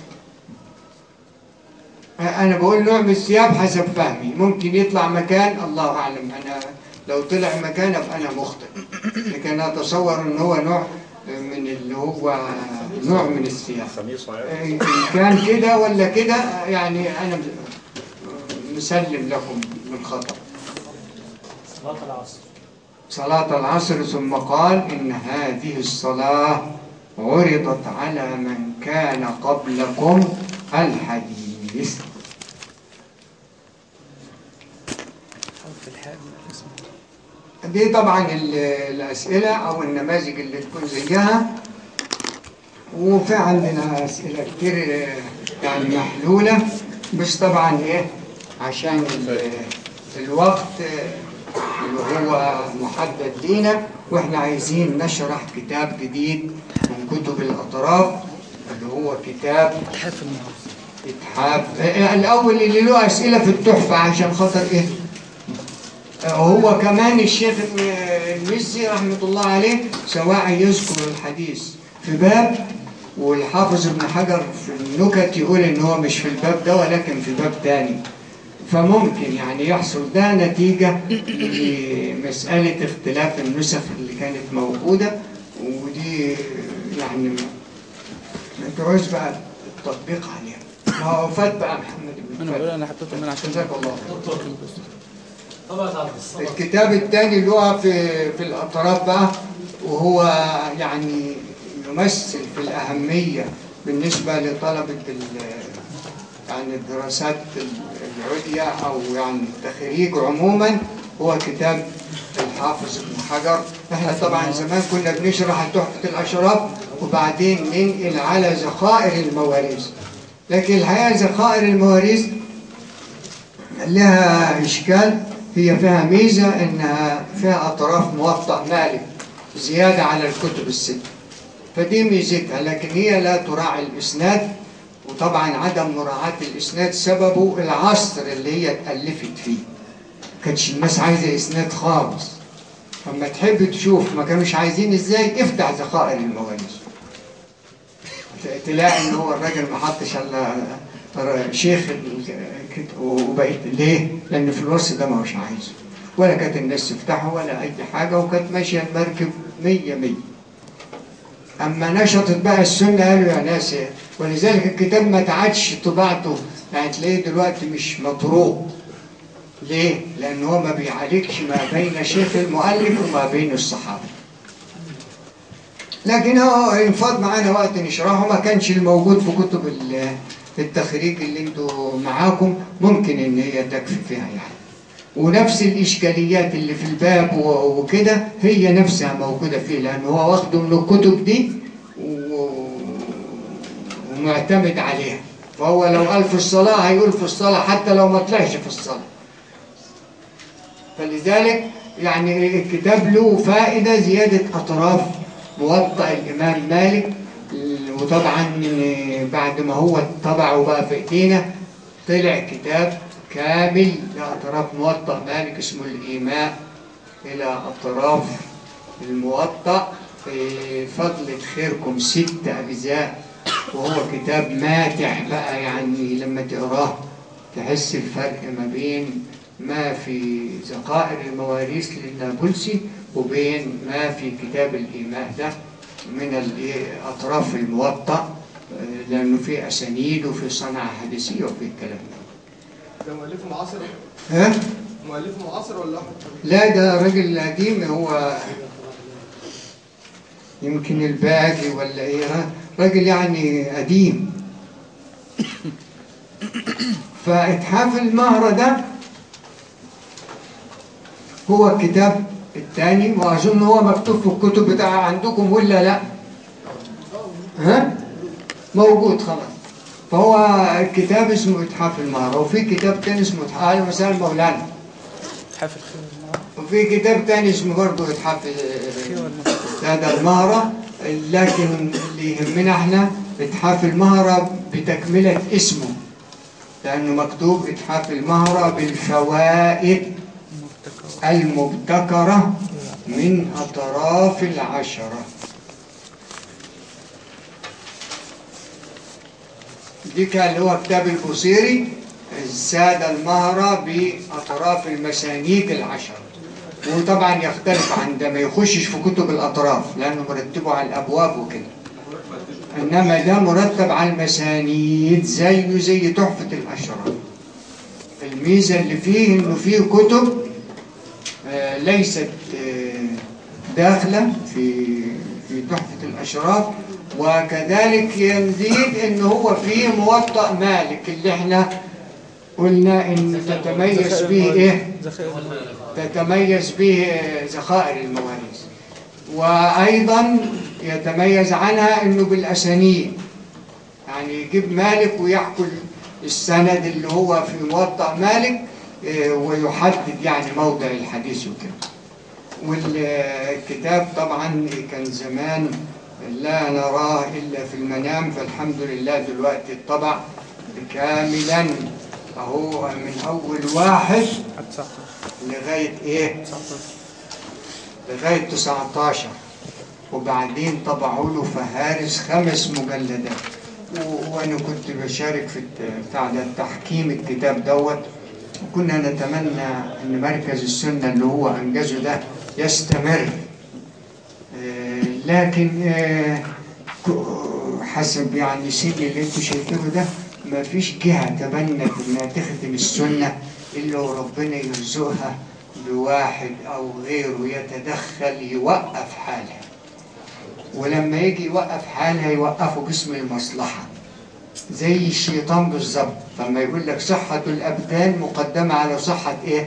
أنا بقول نوع من الثياب حسب فهمي ممكن يطلع مكان الله أعلم أنا لو طلع مكان أبقى أنا مخطئ لكن أتصور إن هو نوع من اللي هو نوع من الثياب خميس صحيح إن كان كده ولا كده يعني أنا مسلم لكم من خطأ صلاة العصر صلاة العصر ثم قال إن هذه الصلاة عرضت على من كان قبلكم الحديث دي طبعا ال- الأسئلة أو النماذج اللي تكون زيها وفي عندنا أسئلة كتير آه، يعني محلولة بس طبعا إيه عشان ال- الوقت آه، اللي هو محدد لينا واحنا عايزين نشرح كتاب جديد من كتب الأطراف اللي هو كتاب إتحاف آه، الأول اللي له أسئلة في التحفة عشان خاطر إيه آه، هو كمان الشيخ المزي رحمة الله عليه سواء يذكر الحديث في باب والحافظ ابن حجر في النكت يقول ان هو مش في الباب ده ولكن في باب تاني فممكن يعني يحصل ده نتيجة لمسألة اختلاف النسخ اللي كانت موجودة ودي يعني ما تعوز بقى التطبيق عليها ما هو فات بقى محمد بن انا بقول فات انا حطيته من عشان جزاك الله دكتور طبعا عبد الصمد الكتاب الثاني اللي هو في في الاطراف بقى وهو يعني يمثل في الاهميه بالنسبه لطلبه ال- يعني الدراسات العليا او يعني التخريج عموما هو كتاب الحافظ ابن حجر احنا طبعا زمان كنا بنشرح تحفه الاشراف وبعدين ننقل على ذخائر المواريث لكن الحقيقه ذخائر المواريث لها إشكال هي فيها ميزة إنها فيها أطراف موطأ مالك زيادة على الكتب الست فدي ميزتها لكن هي لا تراعي الإسناد وطبعا عدم مراعاة الإسناد سببه العصر اللي هي اتألفت فيه كانتش الناس عايزة إسناد خالص فما تحب تشوف ما كانوش عايزين إزاي افتح ذخائر المواريث تلاقي ان هو الراجل ما حطش الا شيخ ال- وبقيت ليه؟ لان في الوصف ده ما هوش عايزه ولا كانت الناس تفتحه ولا اي حاجه وكانت ماشيه المركب مية مية اما نشطت بقى السنه قالوا يا ناس ولذلك الكتاب ما تعادش طباعته يعني تلاقيه دلوقتي مش مطروق ليه؟ لان هو ما بيعالجش ما بين شيخ المؤلف وما بين الصحابه لكن هو انفاض معانا وقت نشرحه ما كانش الموجود في كتب ال- التخريج اللي انتوا معاكم ممكن ان هي تكفي فيها يعني ونفس الاشكاليات اللي في الباب و- وكده هي نفسها موجوده فيه لان هو واخده من الكتب دي و- ومعتمد عليها فهو لو قال في الصلاه هيقول في الصلاه حتى لو ما طلعش في الصلاه فلذلك يعني الكتاب له فائدة زيادة أطراف موطأ الإمام مالك وطبعا بعد ما هو طبعه بقى في ايدينا طلع كتاب كامل لأطراف موطأ مالك اسمه الإيماء إلى أطراف الموطأ في فضلة خيركم ست أجزاء وهو كتاب ماتع بقى يعني لما تقراه تحس الفرق ما بين ما في ذخائر المواريث للنابلسي وبين ما في كتاب الإيماء ده من الإيه- أطراف الموطأ آه، لأنه في أسانيد وفي صنعة حديثية وفي الكلام ده ده مؤلفه معاصر ها؟ مؤلفه معاصر ولا أحمد لا ده راجل قديم هو يمكن الباقي ولا ايه ها؟ راجل يعني قديم فإتحاف المهرة ده هو الكتاب الثاني وأظن هو مكتوب في الكتب بتاع عندكم ولا لا ها موجود خلاص فهو الكتاب اسمه إتحاف المهرة وفي كتاب تاني اسمه إتحاف أهلا وسهلا مولانا حافل خير وفي كتاب تاني اسمه برضه إتحاف هذا المهرة لكن اللي يهمنا احنا إتحاف المهرة بتكملة اسمه لأنه مكتوب إتحاف المهرة بالفوائد المبتكرة من أطراف العشرة دي كان اللي هو كتاب البوصيري السادة المهرة بأطراف المسانيد العشرة وطبعا يختلف عندما يخشش في كتب الأطراف لأنه مرتبه على الأبواب وكده إنما ده مرتب على المسانيد زيه زي تحفة الأشراف الميزة اللي فيه إنه فيه كتب آه، ليست آه، داخلة في في تحفة الأشراف وكذلك يزيد إن هو فيه موطأ مالك اللي احنا قلنا إن تتميز به إيه؟ تتميز به ذخائر المواريث وأيضا يتميز عنها أنه بالأسانيد يعني يجيب مالك ويحكي السند اللي هو في موطأ مالك آه، ويحدد يعني موضع الحديث وكده والكتاب طبعا كان زمان لا نراه إلا في المنام فالحمد لله دلوقتي الطبع كاملا أهو من أول واحد لغاية إيه؟ لغاية 19 وبعدين طبعوا له فهارس خمس مجلدات و- وأنا كنت بشارك في الت- بتاع ده تحكيم الكتاب دوت وكنا نتمنى أن مركز السنة اللي هو أنجزه ده يستمر آه، لكن آه، ك- حسب يعني سيدي اللي انتوا شايفينه ده ما فيش جهة تبنت انها تخدم السنة الا وربنا يرزقها بواحد او غيره يتدخل يوقف حالها ولما يجي يوقف حالها يوقفه باسم المصلحة زي الشيطان بالظبط لما يقول لك صحة الأبدان مقدمة على صحة إيه؟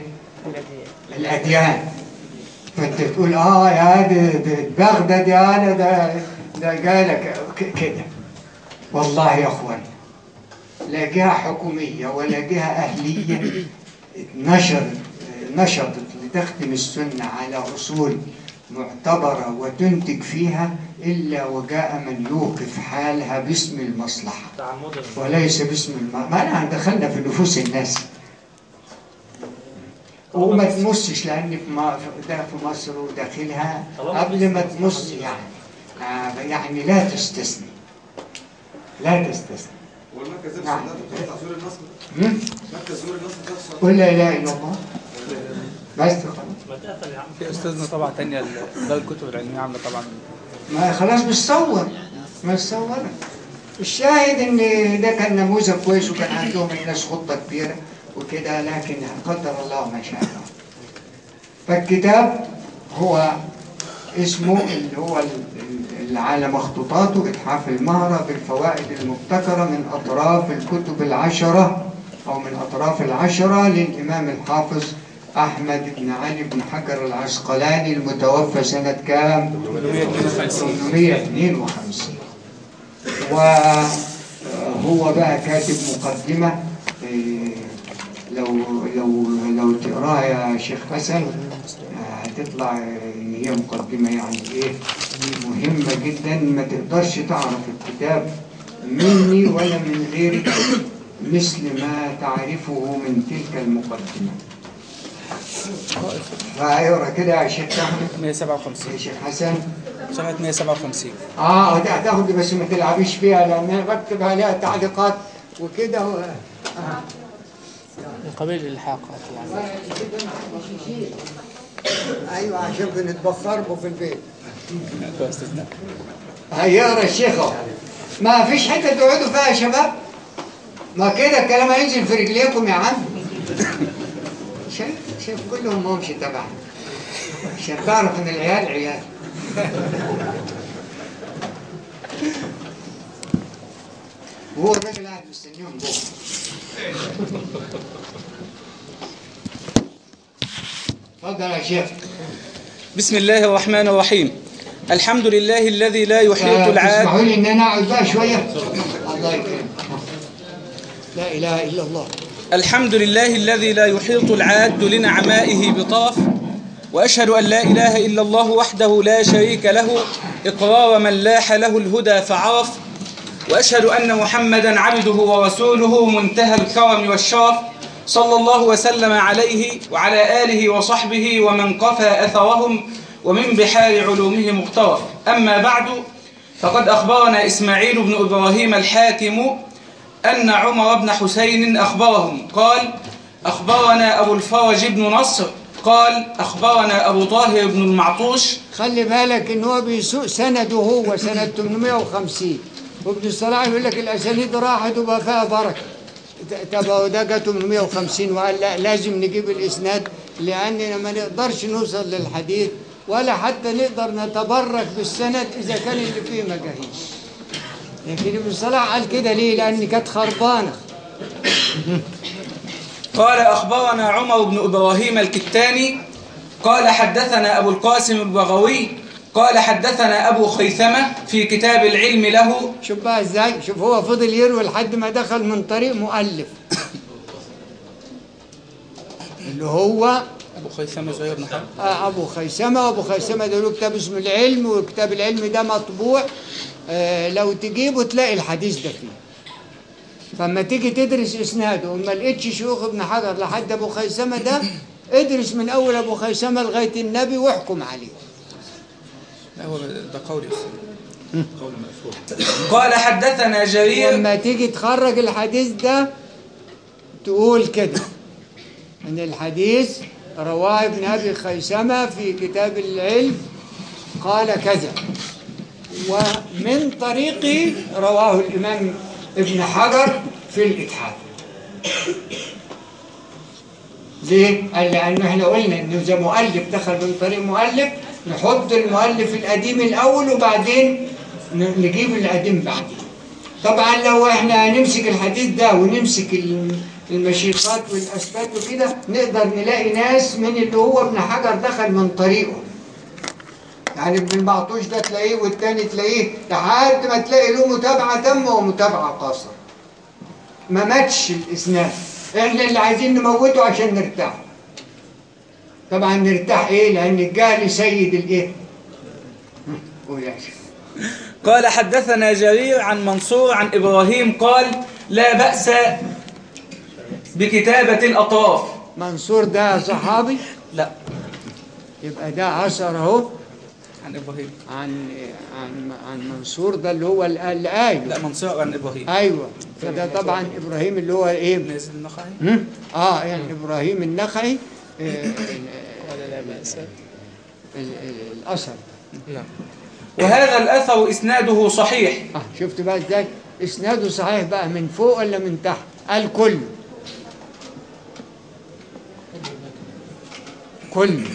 الأديان فأنت تقول آه يا ده ده بغداد يا أنا ده ده جالك ك- كده والله يا أخوان لا جهة حكومية ولا جهة أهلية نشرت نشطت لتخدم السنة على أصول معتبرة وتنتج فيها إلا وجاء من يوقف حالها باسم المصلحة وليس باسم الم... ما أنا دخلنا في نفوس الناس وما تمسش لأن في ما- ده في مصر وداخلها قبل ما تمس يعني آه، يعني لا تستثني لا تستثني والمركز ده نعم. في بتاع زور النصر هم؟ مركز زور النصر ده في السعودية. قل لا إله إلا الله بس خلاص في استاذنا طبعا تانية ال- ده الكتب العلمية عاملة طبعا ما خلاص بتصور ما تصورت الشاهد ان ده كان نموذج كويس وكان عندهم الناس خطه كبيره وكده لكن قدر الله ما شاء الله فالكتاب هو اسمه اللي هو ال- ال- اللي على مخطوطاته إتحاف المهرة بالفوائد المبتكرة من أطراف الكتب العشرة أو من أطراف العشرة للإمام الحافظ أحمد بن علي بن حجر العسقلاني المتوفى سنة كام؟ 852 وهو بقى كاتب مقدمة إيه، لو لو لو تقراها يا شيخ حسن هتطلع ان هي مقدمة يعني ايه مهمة جدا ما تقدرش تعرف الكتاب مني ولا من غيرك مثل ما تعرفه من تلك المقدمة فاقرا كده يا شيخ احمد 157 يا شيخ حسن صفحة 157 اه ده هتاخد بس ما تلعبيش فيها لان انا بكتب عليها تعليقات وكده و... من قبيل الإلحاقات يعني ايوه عشان بنتبخربوا في البيت كويس تسمع. هيقرا الشيخ اهو ما فيش حته تقعدوا فيها يا شباب ما كده الكلام هينزل في رجليكم يا عم شايف شايف كلهم ما همش تبعنا عشان تعرف ان العيال عيال وهو الراجل قاعد مستنيهم جوه اتفضل يا شيخ بسم الله الرحمن الرحيم الحمد لله الذي لا يحيط العاد تسمحوا لي ان انا اقعد بقى شويه الله يكرمك لا اله الا الله الحمد لله الذي لا يحيط العاد لنعمائه بطاف وأشهد أن لا إله إلا الله وحده لا شريك له إقرار من لاح له الهدى فعرف وأشهد أن محمدا عبده ورسوله منتهى الكرم والشرف صلى الله وسلم عليه وعلى آله وصحبه ومن قفى أثرهم ومن بحار علومهم اقترف أما بعد فقد أخبرنا إسماعيل بن إبراهيم الحاكم أن عمر بن حسين أخبرهم قال أخبرنا أبو الفرج بن نصر قال أخبرنا أبو طاهر بن المعطوش خلي بالك ان هو بيسوق سنده هو سنة 850 وابن الصلاح يقول لك الاسانيد راحت وبقى فيها بركه ت- طب هو ده جه 850 وقال لا لازم نجيب الاسناد لاننا ما نقدرش نوصل للحديث ولا حتى نقدر نتبرك بالسند اذا كان اللي فيه ما جاهيش لكن ابن الصلاح قال كده ليه؟ لان كانت خربانه قال أخبرنا عمر بن إبراهيم الكتاني قال حدثنا أبو القاسم البغوي قال حدثنا أبو خيثمة في كتاب العلم له شوف بقى ازاي شوف هو فضل يروي لحد ما دخل من طريق مؤلف اللي هو أبو خيثمة زهير بن حرب آه، ابو خيسمه وابو خيسمه ده له كتاب اسمه العلم وكتاب العلم ده مطبوع آه، لو تجيبه تلاقي الحديث ده فيه فلما تيجي تدرس اسناده وما لقيتش شيوخ ابن حجر لحد ابو خيسمه ده ادرس من اول ابو خيسمه لغايه النبي واحكم عليه لا هو ده قولي قول مأثور قال حدثنا جرير لما تيجي تخرج الحديث ده تقول كده ان الحديث رواه ابن ابي خيسمه في كتاب العلم قال كذا ومن طريقه رواه الامام ابن حجر في الاتحاد ليه؟ قال لأنه احنا قلنا إنه إذا مؤلف دخل من طريق مؤلف نحط المؤلف القديم الأول وبعدين ن- نجيب القديم بعدين. طبعا لو احنا هنمسك الحديث ده ونمسك الم- المشيخات والأثبات وكده نقدر نلاقي ناس من اللي هو ابن حجر دخل من طريقه. يعني ابن المعطوش ده تلاقيه والتاني تلاقيه لحد ما تلاقي له متابعة تامة ومتابعة قاصرة. ما ماتش الإسناد. احنا اللي عايزين نموته عشان نرتاح. طبعا نرتاح ايه؟ لأن الجهل سيد الايه؟ قول يا شيخ. قال حدثنا جرير عن منصور عن إبراهيم قال لا بأس بكتابة الأطراف منصور ده صحابي لا يبقى ده أثر أهو عن إبراهيم عن عن عن منصور ده اللي هو ال- الآية لا منصور عن إبراهيم أيوه فده طبعا إبراهيم اللي هو إيه؟ نازل النخعي هم؟ آه يعني إبراهيم النخعي آه، ولا لا بأس ال- ال- الأثر نعم وهذا الأثر إسناده صحيح آه شفت بقى إزاي؟ إسناده صحيح بقى من فوق ولا من تحت؟ قال كله كله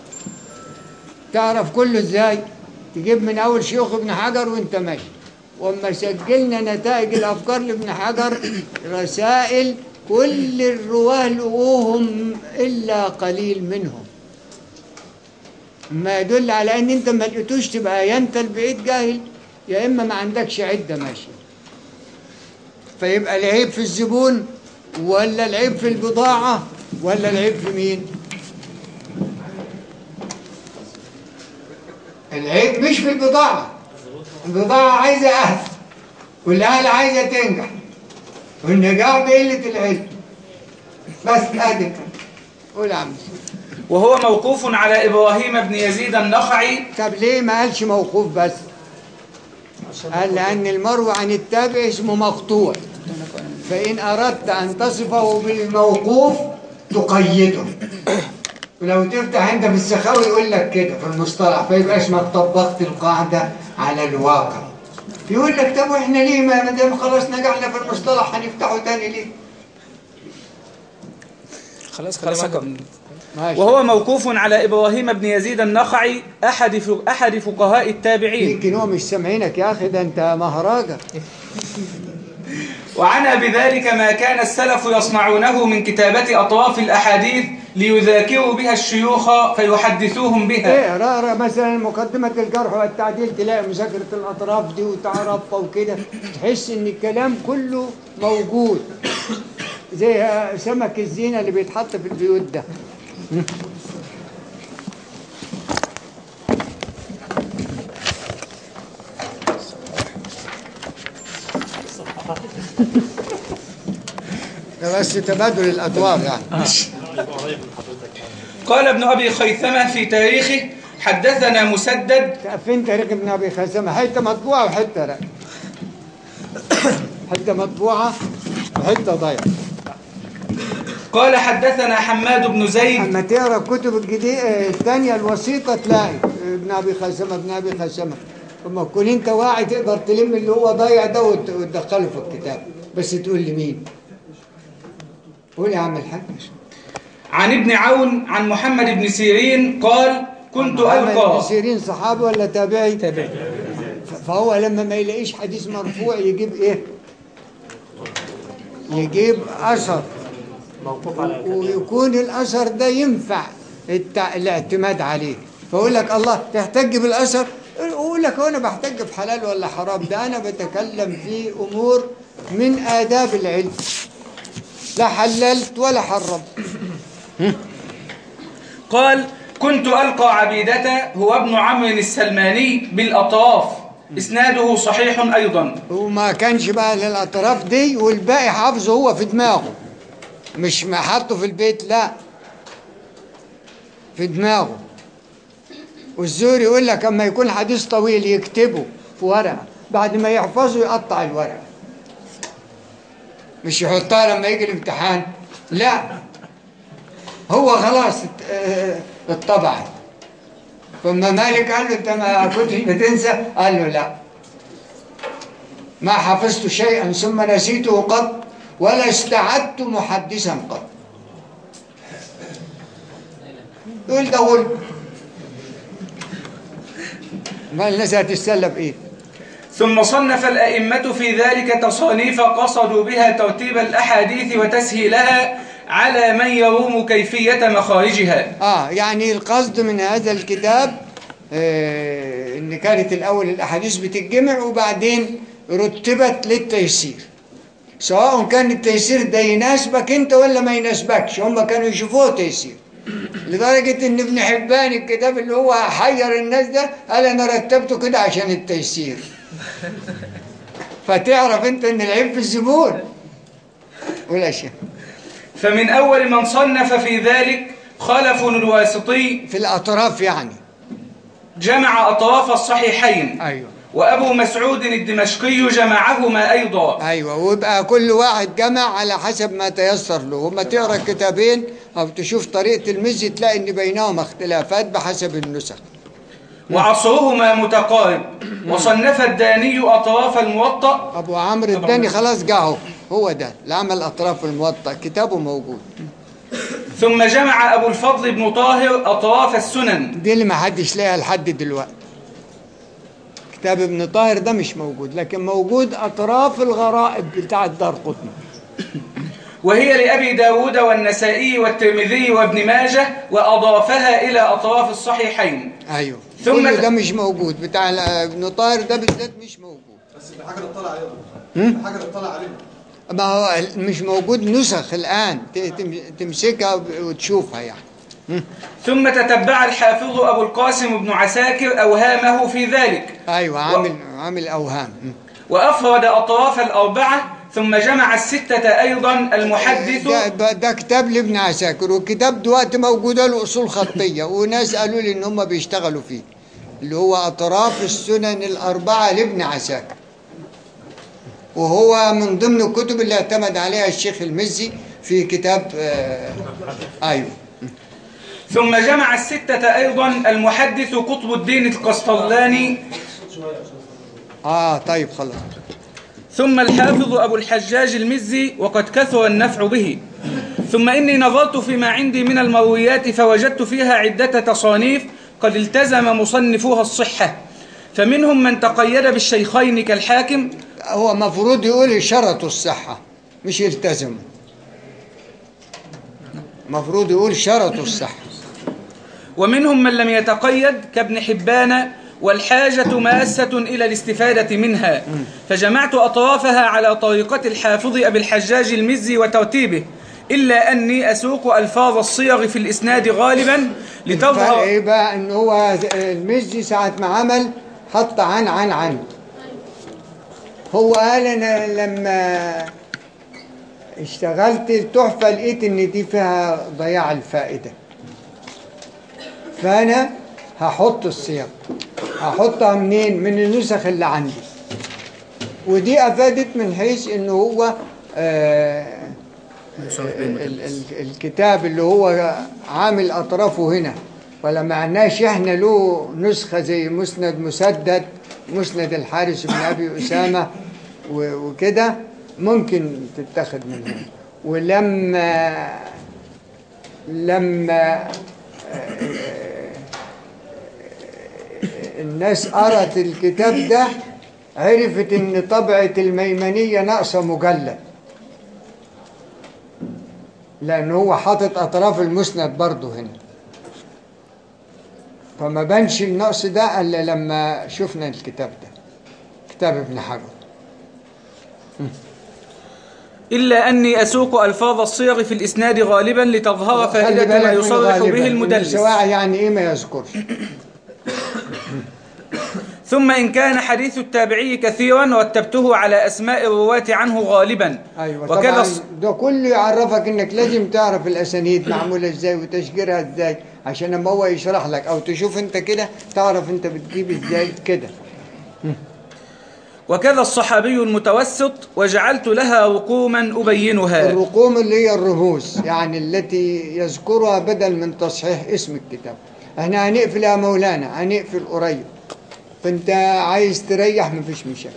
تعرف كله ازاي تجيب من اول شيوخ ابن حجر وانت ماشي واما سجلنا نتائج الافكار لابن حجر رسائل كل الرواه لقوهم الا قليل منهم ما يدل على ان انت ما لقيتوش تبقى يا انت البعيد جاهل يا اما ما عندكش عده ماشيه فيبقى العيب في الزبون ولا العيب في البضاعه ولا العيب في مين العيب مش في البضاعة البضاعة عايزة أهل والأهل عايزة تنجح والنجاح بقلة العلم بس ادي كده. قول يا عم وهو موقوف على إبراهيم بن يزيد النخعي طب ليه ما قالش موقوف بس قال لأن المروي عن التابع اسمه مقطوع فإن أردت أن تصفه بالموقوف تقيده ولو تفتح انت في السخاوي يقول لك كده في المصطلح فيبقى اسمك طبقت القاعدة على الواقع يقول لك طب واحنا ليه ما ما دام خلاص نجحنا في المصطلح هنفتحه تاني ليه؟ خلاص خلاص ماشي. وهو موقوف على إبراهيم بن يزيد النخعي أحد ف- أحد فقهاء التابعين يمكن هو مش سامعينك يا اخي ده انت مهراجة وعنى بذلك ما كان السلف يصنعونه من كتابة أطراف الأحاديث ليذاكروا بها الشيوخ فيحدثوهم بها ايه اقرا اقرا مثلا مقدمة الجرح والتعديل تلاقي مذاكرة الاطراف دي وتعرفها وكده تحس ان الكلام كله موجود زي سمك الزينة اللي بيتحط في البيوت ده ده بس تبادل الادوار يعني قال ابن أبي خيثمة في تاريخه حدثنا مسدد فين تاريخ ابن ابي خزامه حته مطبوعه وحته لا حته مطبوعه وحته ضايعه قال حدثنا حماد بن زيد اما تقرا الكتب الجديده الثانيه الوسيطه تلاقي ابن ابي خزامه ابن ابي خزامه اما تكون انت واعي تقدر تلم اللي هو ضايع ده وت- وتدخله في الكتاب بس تقول لي مين قول يا عم الحاج عن ابن عون عن محمد بن سيرين قال كنت محمد بن ألقى سيرين صحابي ولا تابعي تابعي فهو لما ما يلاقيش حديث مرفوع يجيب ايه يجيب اثر موقوف على ويكون الاثر ده ينفع التع... الاعتماد عليه فيقول لك الله تحتج بالاثر يقول لك هو انا بحتج في حلال ولا حرام ده انا بتكلم في امور من آداب العلم لا حللت ولا حرمت قال كنت ألقى عبيدة هو ابن عمرو السلماني بالأطراف إسناده صحيح أيضا وما كانش بقى للاطراف دي والباقي حافظه هو في دماغه مش ما حاطه في البيت لا في دماغه والزور يقول لك اما يكون حديث طويل يكتبه في ورقه بعد ما يحفظه يقطع الورقه مش يحطها لما يجي الامتحان لا هو خلاص ات- اه، اتطبعت فما مالك قال له انت ما كنتش بتنسى قال له لا ما حفظت شيئا ثم نسيته قط ولا استعدت محدثا قط يقول ده غل ما الناس هتتسلى بايه ثم صنف الأئمة في ذلك تصانيف قصدوا بها ترتيب الأحاديث وتسهيلها على من يروم كيفية مخارجها اه يعني القصد من هذا الكتاب آه ان كانت الاول الاحاديث بتتجمع وبعدين رتبت للتيسير سواء كان التيسير ده يناسبك انت ولا ما يناسبكش هم كانوا يشوفوه تيسير لدرجة ان ابن حبان الكتاب اللي هو حير الناس ده قال انا رتبته كده عشان التيسير فتعرف انت ان العيب في الزبون ولا شيء فمن أول من صنف في ذلك خلف الواسطي في الاطراف يعني جمع أطراف الصحيحين ايوه وأبو مسعود الدمشقي جمعهما أيضا ايوه ويبقى كل واحد جمع على حسب ما تيسر له وما تقرا الكتابين او تشوف طريقه المزي تلاقي ان بينهما اختلافات بحسب النسخ وعصرهما متقارب وصنف الداني أطراف الموطأ ابو عمرو الداني خلاص جاهو هو ده اللي عمل اطراف الموطأ كتابه موجود ثم جمع أبو الفضل بن طاهر أطراف السنن دي اللي ما حدش لاقيها لحد دلوقتي كتاب ابن طاهر ده مش موجود لكن موجود اطراف الغرائب بتاع الدار قطني وهي لأبي داود والنسائي والترمذي وابن ماجه وأضافها إلى أطراف الصحيحين ايوه ثم كل ال- ده مش موجود بتاع ابن طاهر ده بالذات مش موجود بس الحاجه اللي اطلع عليها الحاجه اللي اطلع عليها ما هو مش موجود نسخ الآن ت- تم- تمسكها وتشوفها يعني ثم تتبع الحافظ أبو القاسم بن عساكر أوهامه في ذلك ايوه عامل عامل اوهام م. وأفرد أطراف الأربعة ثم جمع الستة أيضا المحدث ده, ده, ده كتاب لابن عساكر والكتاب دلوقتي موجوده له اصول خطيه وناس قالوا لي ان هم بيشتغلوا فيه اللي هو اطراف السنن الاربعه لابن عساكر وهو من ضمن الكتب اللي اعتمد عليها الشيخ المزي في كتاب آه ايوه ثم جمع الستة أيضا المحدث قطب الدين القسطلاني اه طيب خلاص ثم الحافظ أبو الحجاج المزي وقد كثر النفع به ثم إني نظرت فيما عندي من المرويات فوجدت فيها عدة تصانيف قد التزم مصنفوها الصحة فمنهم من تقيد بالشيخين كالحاكم هو مفروض يقول شرطوا الصحه مش التزموا مفروض يقول شرطوا الصحه ومنهم من لم يتقيد كابن حبان والحاجة ماسة إلى الاستفادة منها فجمعت أطرافها على طريقة الحافظ أبي الحجاج المزي وترتيبه إلا أني أسوق ألفاظ الصيغ في الإسناد غالبا الفرق لتظهر ايه بقى ان هو المزي ساعة ما عمل حط عن عن عن هو قال انا لما اشتغلت التحفة لقيت ان دي فيها ضياع الفائدة فانا هحط الصيغ هحطها منين من النسخ اللي عندي ودي افادت من حيث ان هو آه ال- ال- ال- الكتاب اللي هو عامل اطرافه هنا ولا معناش احنا له نسخه زي مسند مسدد مسند الحارس بن ابي اسامه و- وكده ممكن تتاخد منه ولما لما الناس قرأت الكتاب ده عرفت ان طبعة الميمنية ناقصة مجلد لان هو حاطط اطراف المسند برضه هنا فما بانش النقص ده الا لما شفنا الكتاب ده كتاب ابن حجر إلا أني أسوق ألفاظ الصيغ في الإسناد غالبا لتظهر خلي فائدة بالك ما من يصرح غالباً، به إن المدلس سواء يعني ايه ما يذكرش ثم إن كان حديث التابعي كثيرا رتبته على أسماء الرواة عنه غالبا ايوه وكذا طبعا الص- ده كله يعرفك انك لازم تعرف الاسانيد معموله ازاي وتشجيرها ازاي عشان لما هو يشرح لك او تشوف انت كده تعرف انت بتجيب ازاي كده وكذا الصحابي المتوسط وجعلت لها رقوما أبينها الرقوم اللي هي الرموز يعني التي يذكرها بدل من تصحيح اسم الكتاب احنا هنقفل يا مولانا هنقفل قريب فانت عايز تريح مفيش مشاكل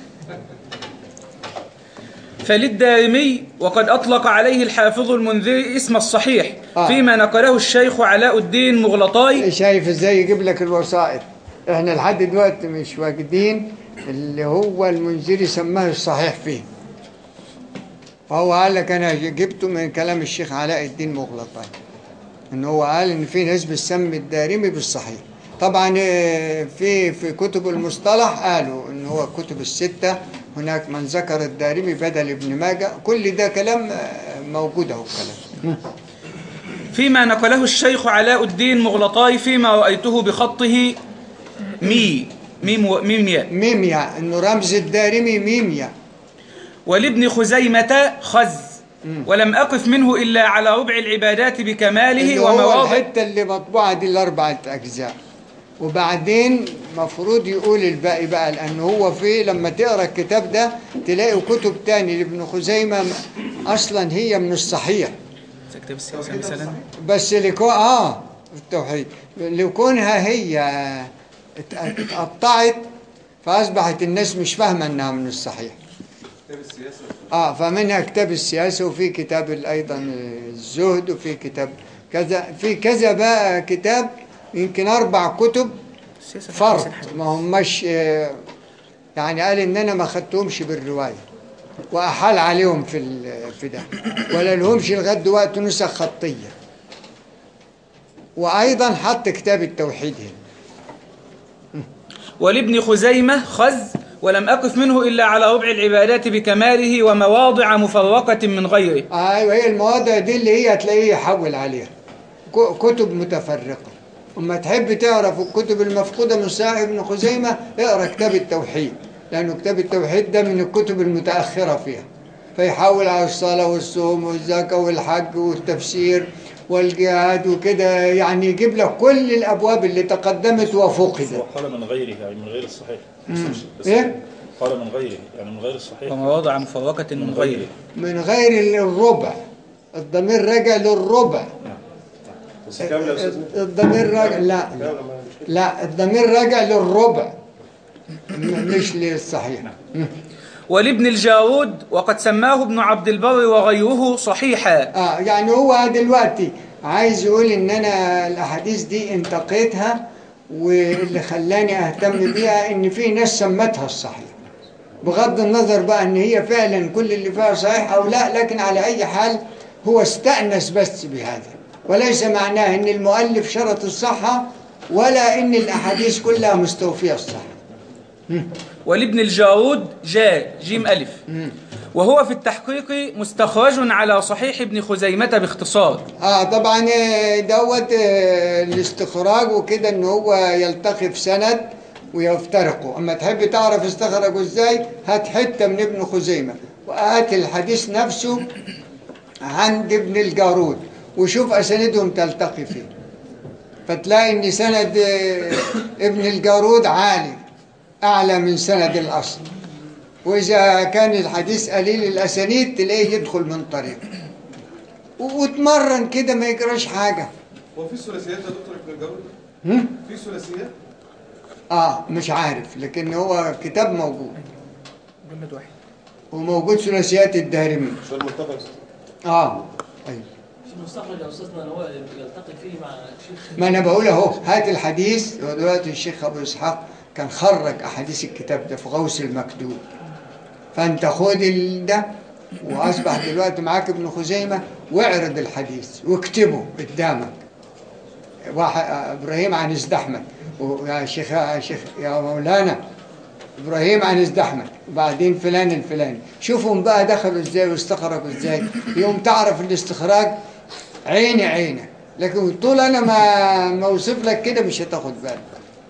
فللدارمي وقد أطلق عليه الحافظ المنذري اسم الصحيح آه. فيما نقله الشيخ علاء الدين مغلطاي شايف ازاي يجيب لك الوسائط احنا لحد دلوقتي مش واجدين اللي هو المنذري سماه الصحيح فيه فهو قال لك انا جبته من كلام الشيخ علاء الدين مغلطاي ان هو قال ان في ناس بتسمي الدارمي بالصحيح طبعا اه، في في كتب المصطلح قالوا ان هو الكتب الستة هناك من ذكر الدارمي بدل ابن ماجه كل ده كلام اه، موجود اهو كلام فيما نقله الشيخ علاء الدين مغلطاي فيما رأيته بخطه مي ميم و- ميم ياء ميميا انه رمز الدارمي ميميا ولابن خزيمة خز ولم أقف منه إلا على ربع العبادات بكماله اللي هو ومواضع الحته اللي مطبوعه دي الاربعه اجزاء وبعدين مفروض يقول الباقي بقى لان هو في لما تقرا الكتاب ده تلاقي كتب تاني لابن خزيمه اصلا هي من الصحيح كتاب السياسة مثلا بس لكون اه التوحيد لكونها هي ات- اتقطعت فاصبحت الناس مش فاهمه انها من الصحيح كتاب السياسه اه فمنها كتاب السياسة وفي كتاب ال- أيضا الزهد وفي كتاب كذا في كذا بقى كتاب يمكن أربع كتب السياسة فرق ما هماش آه، يعني قال إن أنا ما خدتهمش بالرواية وأحال عليهم في ال- في ده ولا لهمش لغاية دلوقتي نسخ خطية وأيضا حط كتاب التوحيد هنا ولابن خزيمة خز ولم أقف منه إلا على ربع العبادات بكماله ومواضع مفرقة من غيره ايوه هي المواضع دي اللي هي هتلاقيه يحول عليها ك- كتب متفرقة وما تحب تعرف الكتب المفقودة من صحيح ابن خزيمة اقرأ كتاب التوحيد لأنه كتاب التوحيد ده من الكتب المتأخرة فيها فيحول على الصلاة والصوم والزكاة والحج والتفسير والجهاد وكده يعني يجيب لك كل الأبواب اللي تقدمت وفقدت وقال من غيره يعني من غير الصحيح مم. بس- إيه؟ قال من غيره يعني من غير الصحيح ومواضع مفرقة من غيره من غير الربع الضمير راجع للربع بس كامل يا استاذ الضمير راجع لا لا, لا الضمير راجع للربع م- مش للصحيح م. ولابن الجارود وقد سماه ابن عبد البر وغيره صحيحا اه يعني هو دلوقتي عايز يقول ان انا الاحاديث دي انتقيتها واللي خلاني اهتم بيها ان في ناس سمتها الصحيح بغض النظر بقى ان هي فعلا كل اللي فيها صحيح او لا لكن على اي حال هو استأنس بس بهذا وليس معناه ان المؤلف شرط الصحة ولا ان الاحاديث كلها مستوفية الصحة ولابن الجارود جاء جيم ألف وهو في التحقيق مستخرج على صحيح ابن خزيمة باختصار اه طبعا آه، دوت آه، الاستخراج وكده ان هو يلتقي في سند ويفترقوا اما تحب تعرف استخرجوا ازاي هات حته من ابن خزيمه وهات الحديث نفسه عند ابن الجارود وشوف اساندهم تلتقي فيه فتلاقي ان سند آه، ابن الجارود عالي اعلى من سند الاصل واذا كان الحديث قليل الاسانيد تلاقيه يدخل من طريق و- واتمرن كده ما يجراش حاجه هو في ثلاثيات يا دكتور ابن الجارود هم؟ في ثلاثيات اه مش عارف لكن هو كتاب موجود جمد واحد وموجود ثلاثيات الدارمي شو المتفق اه ايوه في المستخرج يا استاذنا ان هو يلتقي فيه مع شيخ ما انا بقول اهو هات الحديث هو دلوقتي الشيخ ابو اسحاق كان خرج احاديث الكتاب ده في غوث المكتوب فانت خد ال- ده واصبح دلوقتي معاك ابن خزيمه واعرض الحديث واكتبه قدامك واحد ابراهيم عن ازدحمت ويا شيخ يا شيخ يا مولانا ابراهيم عن ازدحمت وبعدين فلان الفلاني شوفهم بقى دخلوا ازاي واستخرجوا ازاي يوم تعرف الاستخراج عيني عينك لكن طول انا ما ما اوصف لك كده مش هتاخد بالك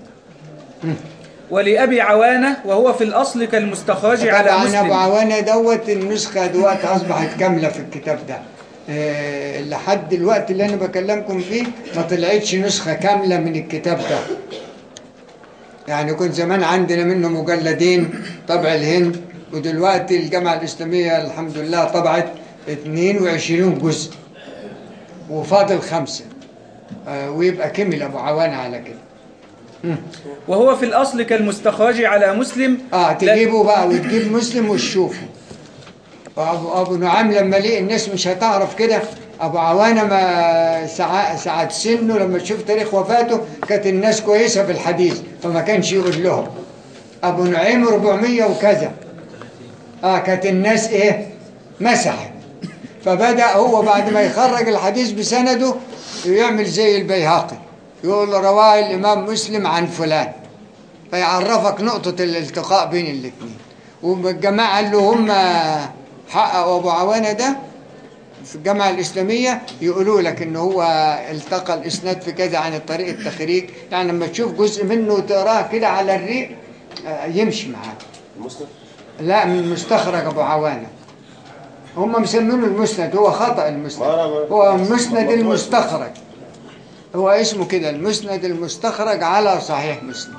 ولأبي عوانة وهو في الأصل كالمستخرج على طبعا ابو مسلم عوانه دوت النسخه دلوقتي اصبحت كامله في الكتاب ده آه، لحد الوقت اللي انا بكلمكم فيه ما طلعتش نسخه كامله من الكتاب ده يعني كنت زمان عندنا منه مجلدين طبع الهند ودلوقتي الجامعه الاسلاميه الحمد لله طبعت 22 جزء وفاضل خمسه آه، ويبقى كمل ابو عوانه على كده وهو في الأصل كالمستخرج على مسلم اه لا- تجيبه بقى وتجيب مسلم وتشوفه وابو ابو نعيم لما ليه الناس مش هتعرف كده ابو عوانه ما ساعة ساعة سنه لما تشوف تاريخ وفاته كانت الناس كويسه في الحديث فما كانش يقول لهم ابو نعيم 400 وكذا اه كانت الناس ايه مسحت فبدا هو بعد ما يخرج الحديث بسنده يعمل زي البيهقي يقول رواه الامام مسلم عن فلان فيعرفك نقطة الالتقاء بين الاثنين والجماعة اللي هم حققوا أبو عوانة ده في الجامعة الإسلامية يقولوا لك إن هو التقى الإسناد في كذا عن طريق التخريج يعني لما تشوف جزء منه وتقراه كده على الريق آه، يمشي معاك المسند لا من مستخرج أبو عوانة هم مسمينه المسند هو خطأ المسند ما أنا- هو المسند المستخرج هو اسمه كده المسند المستخرج على صحيح مسلم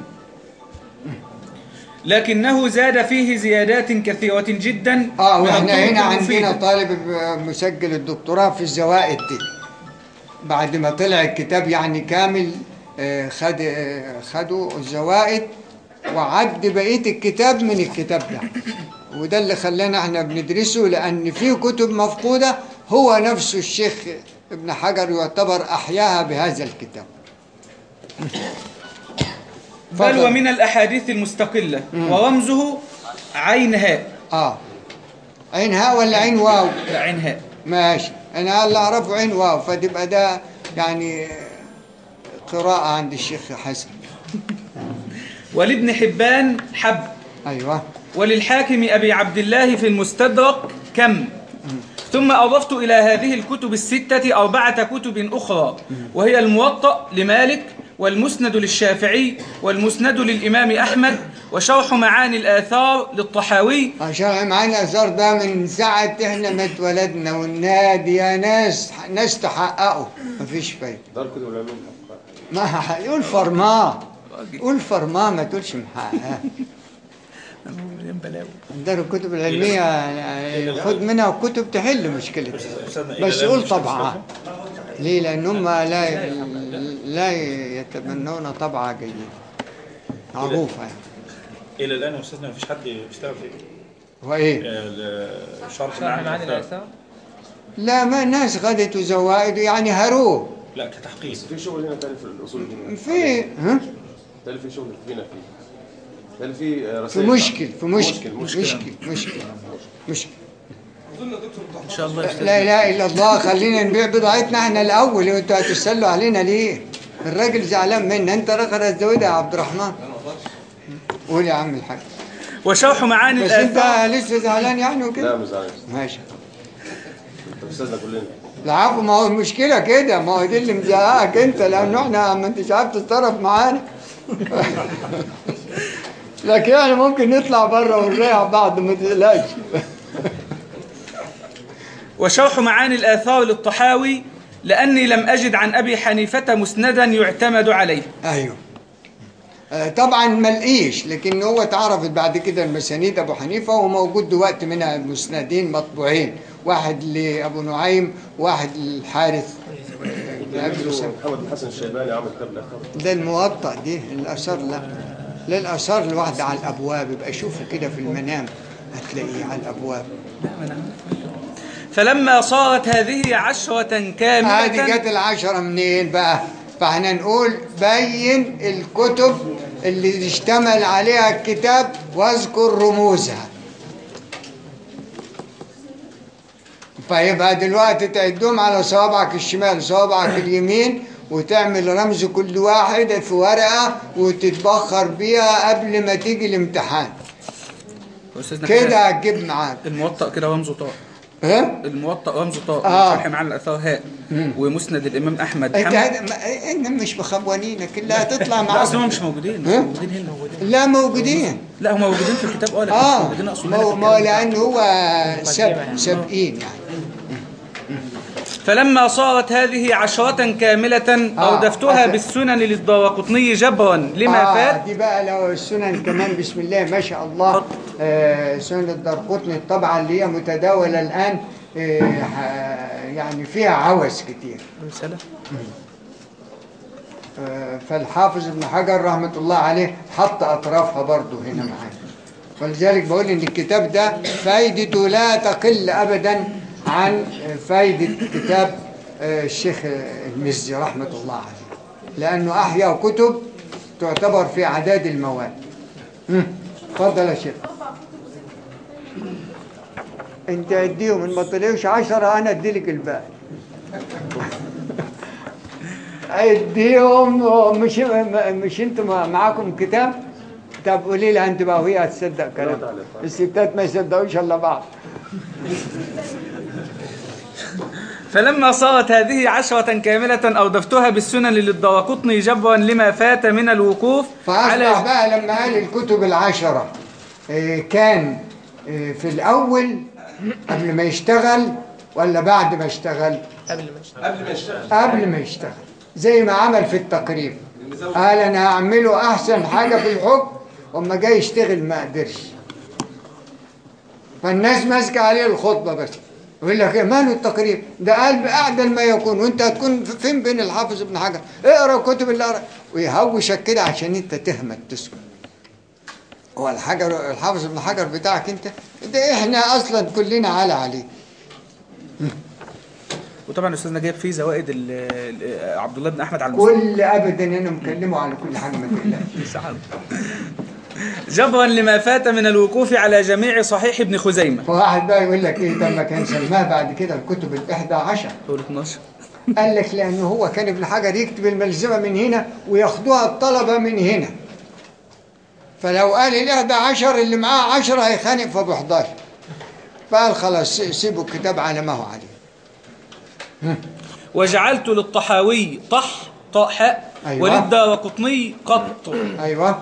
لكنه زاد فيه زيادات كثيرة جدا اه من واحنا الطرق هنا المفيدة. عندنا طالب مسجل الدكتوراه في الزوائد دي بعد ما طلع الكتاب يعني كامل آه، خد آه، خدوا الزوائد وعد بقية الكتاب من الكتاب ده وده اللي خلانا احنا بندرسه لأن في كتب مفقودة هو نفسه الشيخ ابن حجر يعتبر أحياها بهذا الكتاب بل اتفضل. ومن الأحاديث المستقلة ورمزه عين هاء اه عين هاء ولا عين واو لا عين هاء ماشي انا اللي اعرفه عين واو فتبقى ده يعني قراءة عند الشيخ حسن ولابن حبان حب ايوه وللحاكم أبي عبد الله في المستدرك كم ثم أضفت إلى هذه الكتب الستة أربعة كتب أخرى وهي الموطأ لمالك والمسند للشافعي والمسند للإمام أحمد وشرح معاني الآثار للطحاوي شرح معانا الأثار ده من ساعة احنا ما اتولدنا والنادي يا ناس ناس تحققوا مفيش فايدة دار كتب العلوم ما ح- يقول فرماه قول فرماه ما تقولش محققاه دار الكتب العلمية يعني خد منها كتب تحل مشكلتها أستاذنا، بس إلى الآن قول مش طبعها ليه لأن هم لا لا يتبنون طبعة جيدة معروفة يعني الى الان يا استاذنا مفيش حد بيشتغل في وإيه ال- شرح شرح معاني معاني الآثار. الآثار لا ما ناس غدت وزوائد يعني هروه لا كتحقيق في شغل هنا تاني في الاصول الدينية. في ها تاني في شغل فينا فيه تاني في في رسائل مشكل في مشكل مشكل مشكل مشكل مشكل اظن يا دكتور بتاع إن شاء الله يا أستاذ. لا اله الا الله خلينا نبيع بضاعتنا احنا الاول وانتوا هتسلوا علينا ليه الراجل زعلان منا انت رخر الزويدة يا عبد الرحمن قول يا عم الحاج وشرح معاني بس الآثار انت لسه زعلان يعني لا وكده مش زعلان ماشي طب استاذنا كلنا العفو ما هو المشكله كده ما هو دي اللي مزهقك انت لانه احنا ما انتش عارف تتصرف معانا لكن يعني ممكن نطلع بره ونريح بعض ما تقلقش وشرح معاني الآثار للطحاوي لأني لم أجد عن أبي حنيفة مسندا يعتمد عليه ايوه آه، طبعا ملقيش لكن هو اتعرفت بعد كده المسانيد ابو حنيفه وموجود دلوقتي منها مسندين مطبوعين واحد لابو نعيم وواحد للحارث آه، لأبي سلمة. محمد الحسن الشيباني عمل كتاب الاثار ده الموطأ دي الآثار لا لا الآثار الواحدة على الأبواب يبقى شوفوا كده في المنام هتلاقيه على الأبواب فلما صارت هذه عشرة هذه كاملة جت العشرة منين بقى فاحنا نقول بين الكتب اللي اشتمل عليها الكتاب واذكر رموزها فيبقى دلوقتي تعدهم على صوابعك الشمال صوابعك اليمين وتعمل رمز كل واحد في ورقة وتتبخر بيها قبل ما تيجي الامتحان أستاذنا كده هتجيب معاك الموطأ كده رمزه طاء ها؟ الموطأ رمزه طاء آه. شرح معاني الآثار هاء ومسند الإمام أحمد انت حمد هذا- ما- انت مش مخونينك الا هتطلع لا أصل هم معاك مش موجودين مش ها؟ موجودين هنا موجودين لا موجودين لا هم موجودين في الكتاب اه لكن مش اه موجودين أقصد ما هنا هو في ما هو الكتاب. لان هو سب سابقين يعني فلما صارت هذه عشرة كاملة آه. أودفتها أصل- بالسنن للدارقطني جبرا لما آه فات دي بقى لو السنن كمان بسم الله ما شاء الله آه سنن الدرقطني الطبعة اللي هي متداولة الآن آه ح- يعني فيها عوز كتير رسالة آه فالحافظ ابن حجر رحمة الله عليه حط أطرافها برضو هنا معانا ولذلك بقول إن الكتاب ده فايدته لا تقل أبدا عن فايدة كتاب آه، الشيخ المزي رحمة الله عليه لأنه أحيا كتب تعتبر في عداد المواد مم. اتفضل يا شيخ انت اديهم ان ما طلعوش عشرة انا اديلك الباقي اديهم مش مش انتم معاكم كتاب طب قولي لها انت بقى وهي هتصدق كلام الستات ما يصدقوش الا بعض فلما صارت هذه عشرة كاملة أودفتها بالسنن للدارقطني جبرا لما فات من الوقوف فأصبح على بقى لما قال الكتب العشرة إيه، كان إيه، في الأول قبل ما يشتغل ولا بعد ما اشتغل قبل ما يشتغل قبل ما يشتغل قبل ما يشتغل زي ما عمل في التقريب قال أنا هعمله أحسن حاجة في الحكم وما جاي يشتغل ما قدرش فالناس ماسكة عليه الخطبة بس يقول لك إيه ماله التقريب ده قال بأعدل ما يكون وانت هتكون فين بين الحافظ ابن حجر اقرا كتب اللي اقرا ويهوشك كده عشان انت تهمت تسكت هو الحجر الحافظ ابن حجر بتاعك انت ده احنا اصلا كلنا على عليه وطبعا أستاذنا جايب فيه زوائد ال- ال- عبد الله بن أحمد على المسلم كل ابدا انا مكلمه على كل حاجه ما تقلقش جبرا لما فات من الوقوف على جميع صحيح ابن خزيمة فواحد بقى يقول لك ايه طب ما كان سماه بعد كده الكتب الاحدى عشر دول 12 قال لك لانه هو كان ابن حجر يكتب الملزمه من هنا وياخدوها الطلبه من هنا فلو قال الاحدى عشر اللي معاه عشرة هيخانق في ابو 11 فقال خلاص سيبوا الكتاب على ما هو عليه وجعلت للطحاوي طح طاء حاء أيوة. وللدار قطني قط أيوة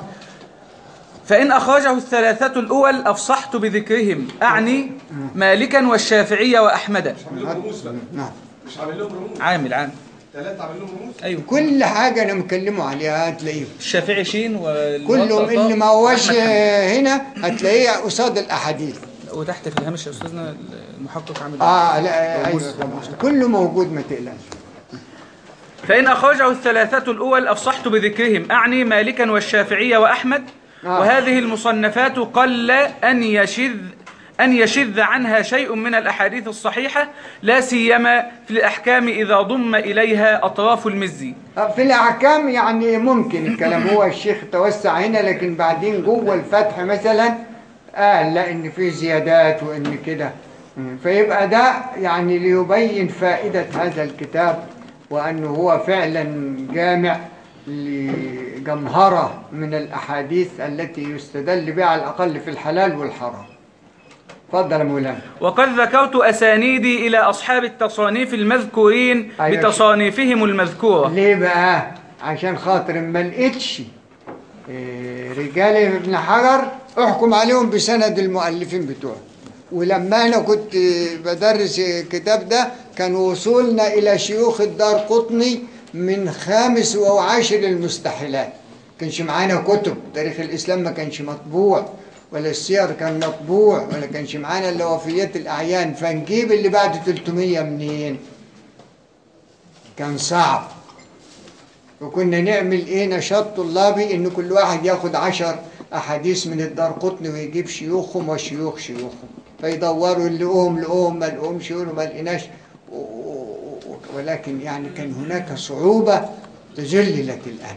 فإن أخرجه الثلاثة الأول أفصحت بذكرهم أعني مالكا والشافعي وأحمد نعم مش عامل لهم رموز عامل عامل ثلاثة عامل لهم رموز أيوه كل حاجة أنا مكلمه عليها هتلاقيه الشافعي شين والموطأ كلهم طاء، اللي ما هوش أحمد حمد. هنا هتلاقيه قصاد الأحاديث وتحت في الهامش يا أستاذنا المحقق عامل آه لا أيوة طبعا كله موجود ما تقلقش فإن أخرجه الثلاثة الأول أفصحت بذكرهم أعني مالكا والشافعي وأحمد آه. وهذه المصنفات قل أن يشذ أن يشذ عنها شيء من الأحاديث الصحيحة لا سيما في الأحكام إذا ضم إليها أطراف المزي في الأحكام يعني ممكن الكلام هو الشيخ توسع هنا لكن بعدين جوه الفتح مثلا قال لا إن في زيادات وإن كده فيبقى ده يعني ليبين فائدة هذا الكتاب وأنه هو فعلا جامع لجمهرة من الأحاديث التي يستدل بها على الأقل في الحلال والحرام اتفضل يا مولانا وقد ذكرت أسانيدي إلى أصحاب التصانيف المذكورين أيوة. بتصانيفهم المذكورة ليه بقى عشان خاطر ما لقيتش إيه، رجال ابن حجر احكم عليهم بسند المؤلفين بتوعه ولما انا كنت بدرس الكتاب ده كان وصولنا الى شيوخ الدار قطني من خامس وعاشر المستحيلات كانش معانا كتب تاريخ الاسلام ما كانش مطبوع ولا السير كان مطبوع ولا كانش معانا الا وفيات الاعيان فنجيب اللي بعد 300 منين كان صعب وكنا نعمل ايه نشاط طلابي ان كل واحد ياخد عشر احاديث من الدار قطن ويجيب شيوخهم وشيوخ شيوخهم فيدوروا اللي لقوهم لقوهم ما لقوهمش يقولوا ما لقيناش و- و- و- ولكن يعني كان هناك صعوبة تذللت الآن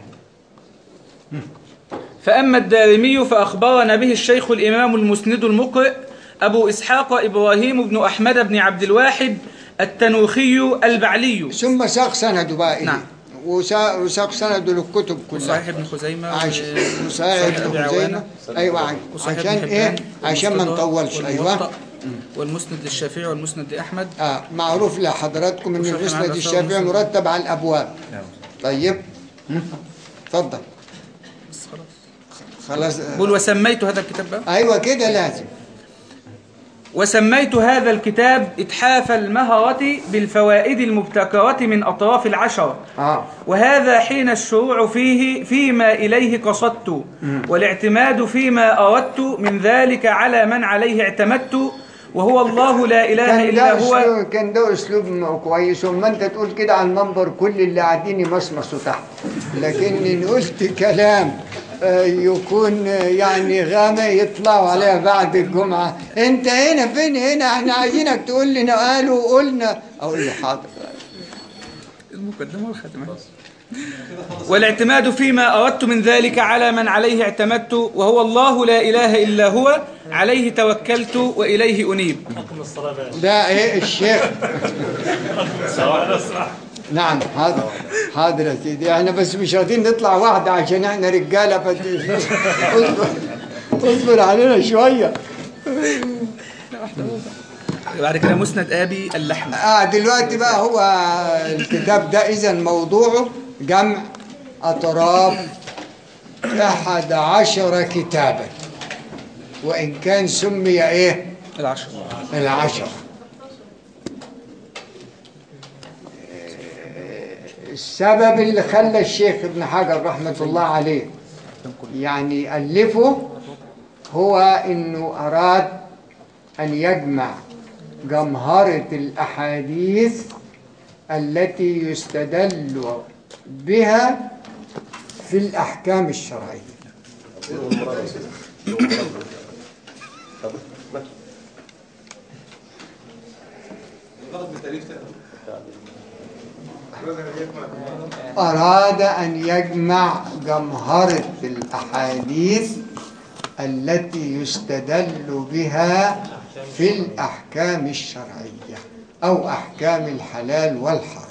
فأما الدارمي فأخبرنا به الشيخ الإمام المسند المقرئ أبو إسحاق إبراهيم بن أحمد بن عبد الواحد التنوخي البعلي ثم ساق سنده بقى إيه؟ نعم. وسا- وساق سنده للكتب كلها وصحيح ابن خزيمة عش... و- وصحيح أبي ابن عوانة، خزيمة ايوه عش- وصحيح ابن عشان حبان، ايه عشان ما والمستدرك نطولش ايوه والموطأ، والمسند للشافعي والمسند لأحمد آه معروف لحضراتكم ان وشرح المسند العادة الشافعي والمسند. مرتب على الابواب طيب اتفضل بس خلاص خلاص بقول وسميت هذا الكتاب بقى ايوه كده لازم وسميت هذا الكتاب إتحاف المهرة بالفوائد المبتكرة من أطراف العشرة اه وهذا حين الشروع فيه فيما إليه قصدت والاعتماد فيما أردت من ذلك على من عليه اعتمدت وهو الله لا إله كان إلا ده هو اسلوب كان ده اسلوب م- كويس وما انت تقول كده على المنبر كل اللي قاعدين يمصمصوا تحت لكن ان قلت كلام آه، يكون آه، يعني غامق يطلعوا عليها بعد الجمعة انت هنا فين هنا احنا عايزينك تقول لنا قالوا وقلنا اقول له حاضر المقدمة والختمة والاعتماد فيما أردت من ذلك على من عليه اعتمدت وهو الله لا إله إلا هو عليه توكلت وإليه أنيب ده ايه الشيخ نعم حاضر حاضر يا سيدي احنا بس مش راضيين نطلع واحدة عشان احنا رجالة فت... اصبر اصبر علينا شوية بعد كده مسند أبي اللحم اه دلوقتي بقى هو الكتاب ده اذا موضوعه جمع اطراف احد عشر كتابا وان كان سمي ايه العشر العشرة السبب اللي خلى الشيخ ابن حجر رحمة الله عليه يعني ألفه هو أنه أراد أن يجمع جمهرة الأحاديث التي يستدل بها في الأحكام الشرعية الغرض من التأليف ده أراد أن يجمع جمهرة الأحاديث التي يستدل بها في الأحكام الشرعية أو أحكام الحلال والحرام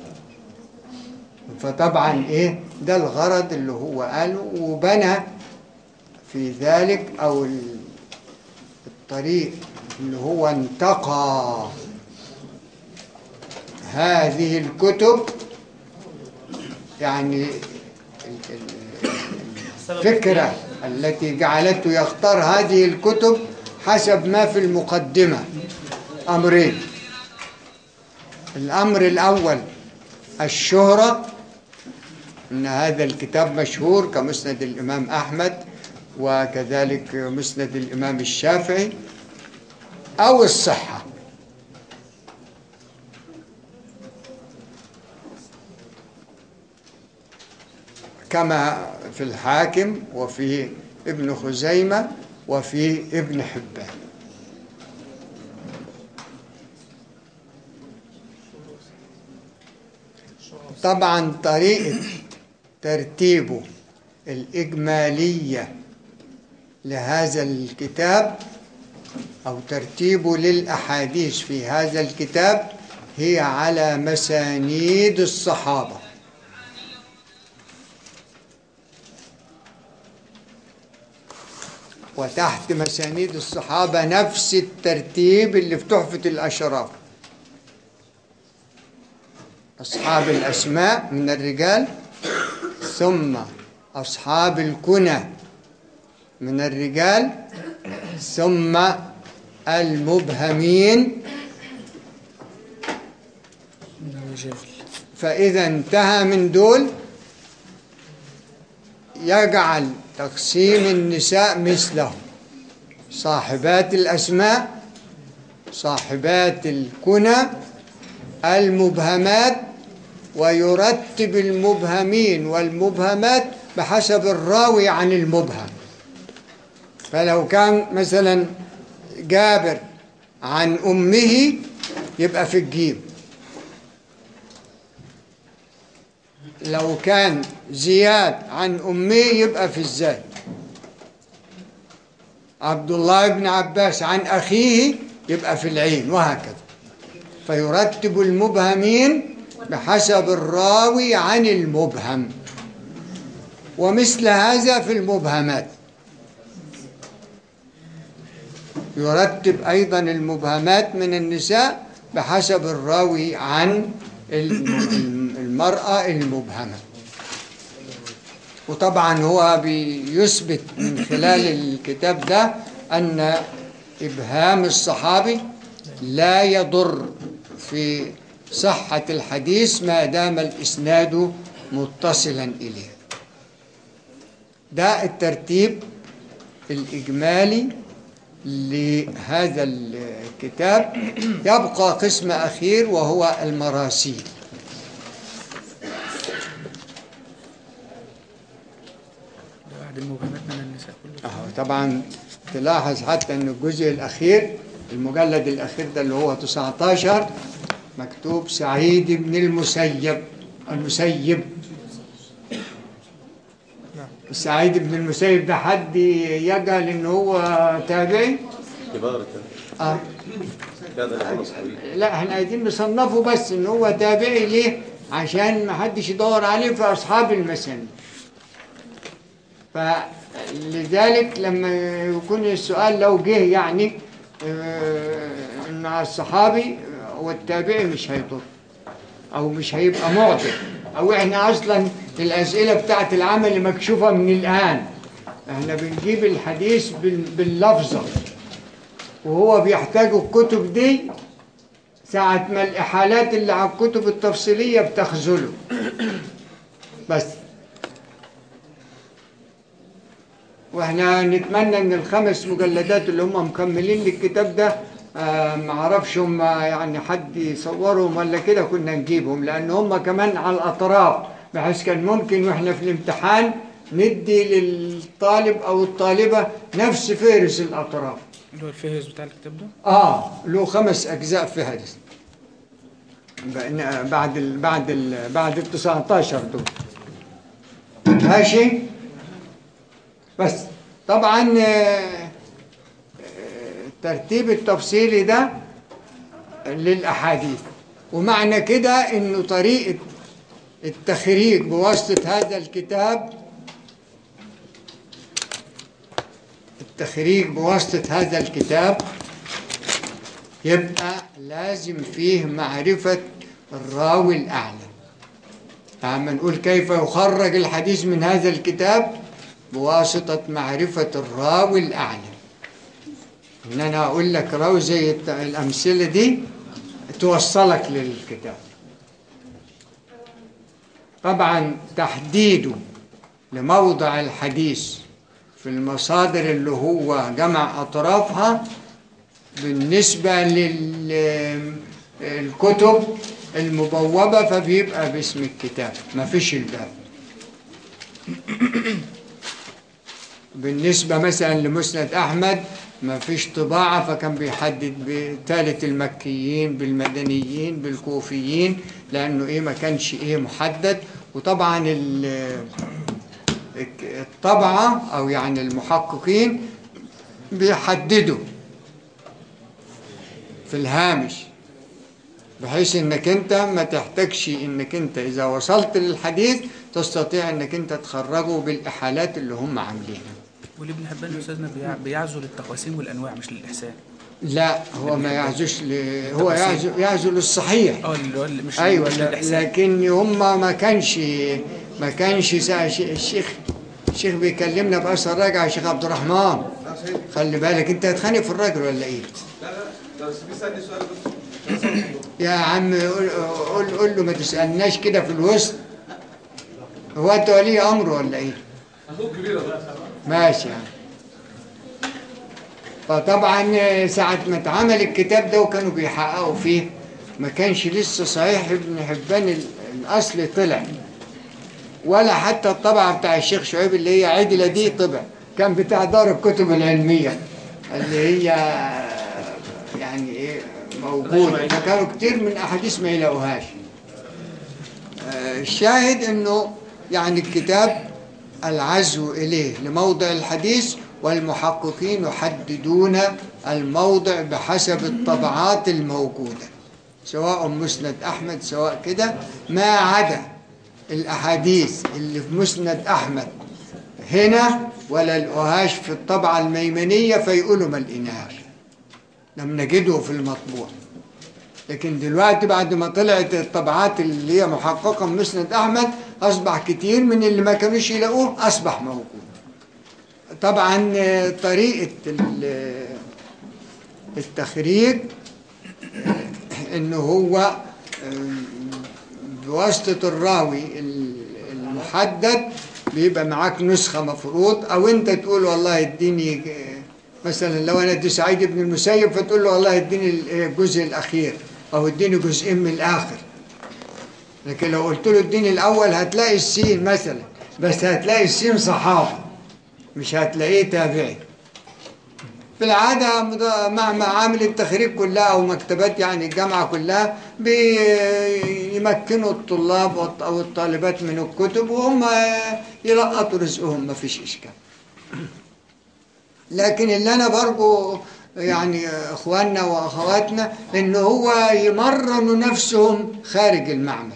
فطبعا إيه ده الغرض اللي هو قاله وبنى في ذلك أو ال- الطريق اللي هو انتقى هذه الكتب يعني ال- ال- الفكرة التي جعلته يختار هذه الكتب حسب ما في المقدمة أمرين الأمر الأول الشهرة أن هذا الكتاب مشهور كمسند الإمام أحمد وكذلك مسند الإمام الشافعي أو الصحة كما في الحاكم وفي ابن خزيمة وفي ابن حبان طبعا طريقة ترتيبه الإجمالية لهذا الكتاب أو ترتيبه للأحاديث في هذا الكتاب هي على مسانيد الصحابة وتحت مسانيد الصحابة نفس الترتيب اللي في تحفة الأشراف أصحاب الأسماء من الرجال ثم أصحاب الكنى من الرجال ثم المبهمين فإذا انتهى من دول يجعل تقسيم النساء مثله صاحبات الأسماء صاحبات الكنى المبهمات ويرتب المبهمين والمبهمات بحسب الراوي عن المبهم فلو كان مثلا جابر عن أمه يبقى في الجيم لو كان زياد عن أمه يبقى في الزاي عبد الله بن عباس عن أخيه يبقى في العين وهكذا فيرتب المبهمين بحسب الراوي عن المبهم ومثل هذا في المبهمات يرتب أيضا المبهمات من النساء بحسب الراوي عن الم- المرأة المبهمة وطبعا هو بيثبت من خلال الكتاب ده أن إبهام الصحابي لا يضر في صحة الحديث ما دام الإسناد متصلا إليه ده الترتيب الإجمالي لهذا الكتاب يبقى قسم أخير وهو المراسيل بعد المبهمات من النساء كله أهو طبعا تلاحظ حتى أن الجزء الأخير المجلد الأخير ده اللي هو 19 مكتوب سعيد بن المسيب المسيب سعيد بن المسيب ده حد يجهل ان هو تابعي كبار كده اه كان الإمام الصحابي لا احنا عايزين نصنفه بس ان هو تابعي ليه عشان ما حدش يدور عليه في اصحاب المسانيد فلذلك لما يكون السؤال لو جه يعني آه، ان الصحابي والتابعي مش هيضر او مش هيبقى معضل او احنا اصلا الاسئله بتاعت العمل مكشوفه من الان احنا بنجيب الحديث بال- باللفظه وهو بيحتاج الكتب دي ساعة ما الإحالات اللي على الكتب التفصيلية بتخذله بس واحنا نتمنى ان الخمس مجلدات اللي هم مكملين للكتاب ده آه معرفش هم يعني حد يصورهم ولا كده كنا نجيبهم لان هم كمان على الاطراف بحيث كان ممكن واحنا في الامتحان ندي للطالب او الطالبة نفس فهرس الاطراف اللي هو الفهرس بتاع الكتاب ده اه له خمس اجزاء فهرس بقينا- بعد ال بعد ال بعد ال 19 دول ماشي بس طبعا آه، آه، الترتيب التفصيلي ده للاحاديث ومعنى كده انه طريقه التخريج بواسطه هذا الكتاب التخريج بواسطه هذا الكتاب يبقى لازم فيه معرفة الراوي الأعلى فعما نقول كيف يخرج الحديث من هذا الكتاب بواسطة معرفة الراوي الأعلى إن أنا أقول لك راوي زي الت- الأمثلة دي توصلك للكتاب طبعا تحديده لموضع الحديث في المصادر اللي هو جمع أطرافها بالنسبة للكتب المبوبة فبيبقى باسم الكتاب مفيش الباب بالنسبة مثلا لمسند أحمد ما فيش طباعة فكان بيحدد بثالث المكيين بالمدنيين بالكوفيين لأنه إيه ما كانش إيه محدد وطبعا ال- الطبعة أو يعني المحققين بيحددوا في الهامش بحيث انك انت ما تحتاجش انك انت اذا وصلت للحديث تستطيع انك انت تخرجه بالاحالات اللي هم عاملينها والابن حبان استاذنا بيع- بيعزو للتقاسيم والانواع مش للاحسان لا هو ما يعزوش ل... هو يعزو يعزو للصحيح اه اللي هو اللي مش ايوه مش لا للاحسان لكن هم ما كانش ما كانش سا- ش- الشيخ الشيخ بيكلمنا باثر راجع يا شيخ عبد الرحمن خلي بالك انت هتخانق في الراجل ولا ايه لا لا لا بس بيسألني سؤال بس يا عم قول, قول, قول له ما تسالناش كده في الوسط هو انت ولي امر ولا ايه اخوك كبير بقى ماشي يعني فطبعا ساعة ما اتعمل الكتاب ده وكانوا بيحققوا فيه ما كانش لسه صحيح ابن حبان ال- الأصل طلع ولا حتى الطبعة بتاع الشيخ شعيب اللي هي عدلة دي طبع كان بتاع دار الكتب العلمية اللي هي يعني ايه موجودة فكانوا كتير من أحاديث ما يلاقوهاش آه، الشاهد انه يعني الكتاب العزو إليه لموضع الحديث والمحققين يحددون الموضع بحسب الطبعات الموجودة سواء مسند أحمد سواء كده ما عدا الأحاديث اللي في مسند أحمد هنا ولا الأهاش في الطبعة الميمنية فيقولوا ما لقيناهاش لم نجده في المطبوع لكن دلوقتي بعد ما طلعت الطبعات اللي هي محققة من مسند أحمد أصبح كتير من اللي ما كانوش يلاقوه أصبح موجود طبعا آه، طريقة ال- التخريج آه، إنه هو آه، بواسطة الراوي ال- المحدد بيبقى معاك نسخة مفروض أو أنت تقول والله اديني آه، مثلا لو أنا دي سعيد بن المسيب فتقول له والله اديني الجزء الأخير أو اديني جزئين من الآخر لكن لو قلت له اديني الاول هتلاقي السين مثلا بس هتلاقي السين صحابي مش هتلاقيه تابعي في العادة مد- مع معامل التخريج كلها أو مكتبات يعني الجامعة كلها بيمكنوا الطلاب والط- أو الطالبات من الكتب وهم يلقطوا رزقهم ما فيش إشكال لكن اللي أنا برجو يعني إخواننا وأخواتنا إن هو يمرنوا نفسهم خارج المعمل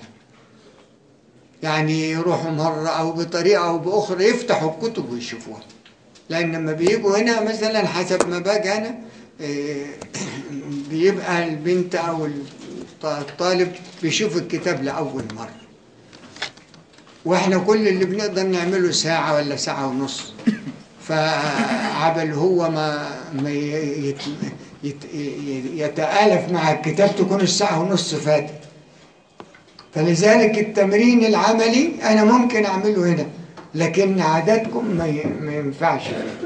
يعني يروحوا مرة أو بطريقة أو بأخرى يفتحوا الكتب ويشوفوها لأن لما بيجوا هنا مثلا حسب ما باجي أنا إيه، بيبقى البنت أو الط- الطالب بيشوف الكتاب لأول مرة وإحنا كل اللي بنقدر نعمله ساعة ولا ساعة ونص فعبل هو ما, ما ي- يت يت يتآلف مع الكتاب تكون الساعة ونص فاتت فلذلك التمرين العملي أنا ممكن أعمله هنا لكن عاداتكم ما ي- ما ينفعش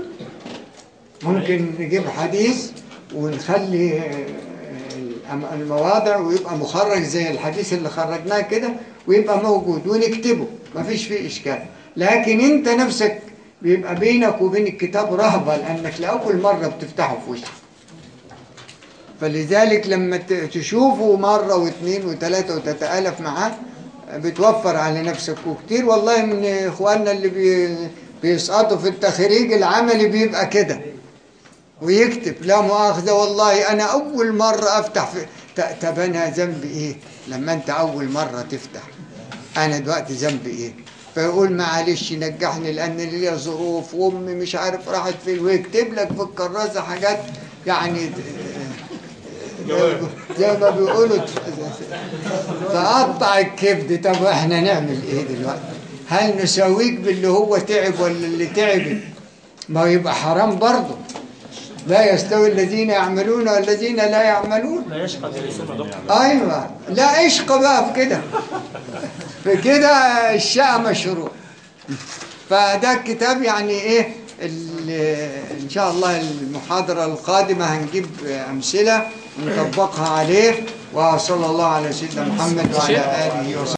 ممكن نجيب حديث ونخلي آه، الأم- المواضع ويبقى مخرج زي الحديث اللي خرجناه كده ويبقى موجود ونكتبه ما فيش فيه إشكال لكن أنت نفسك بيبقى بينك وبين الكتاب رهبة لأنك لأول مرة بتفتحه في وشك فلذلك لما ت- تشوفه مرة واثنين وثلاثة وتتآلف معاه بتوفر على نفسك وكتير والله من إخواننا اللي بي بيسقطوا في التخريج العملي بيبقى كده ويكتب لا مؤاخذة والله أنا أول مرة أفتح في ت- طب أنا ذنبي إيه لما أنت أول مرة تفتح أنا دلوقتي ذنبي إيه فيقول معلش نجحني لأن ليا ظروف وأمي مش عارف راحت فين ويكتب لك في الكراسة حاجات يعني زي ما بيقولوا تقطع الكبد طب احنا نعمل ايه دلوقتي هل نساويك باللي هو تعب ولا اللي تعب ما يبقى حرام برضه لا يستوي الذين يعملون والذين لا يعملون لا يشقى جليسهم يا دكتور ايوه لا عشق بقى في كده في كده الشقة مشروع فده الكتاب يعني ايه ال- ان شاء الله المحاضرة القادمة هنجيب امثلة ونطبقها عليه وصلى الله على سيدنا محمد وعلى اله وصحبه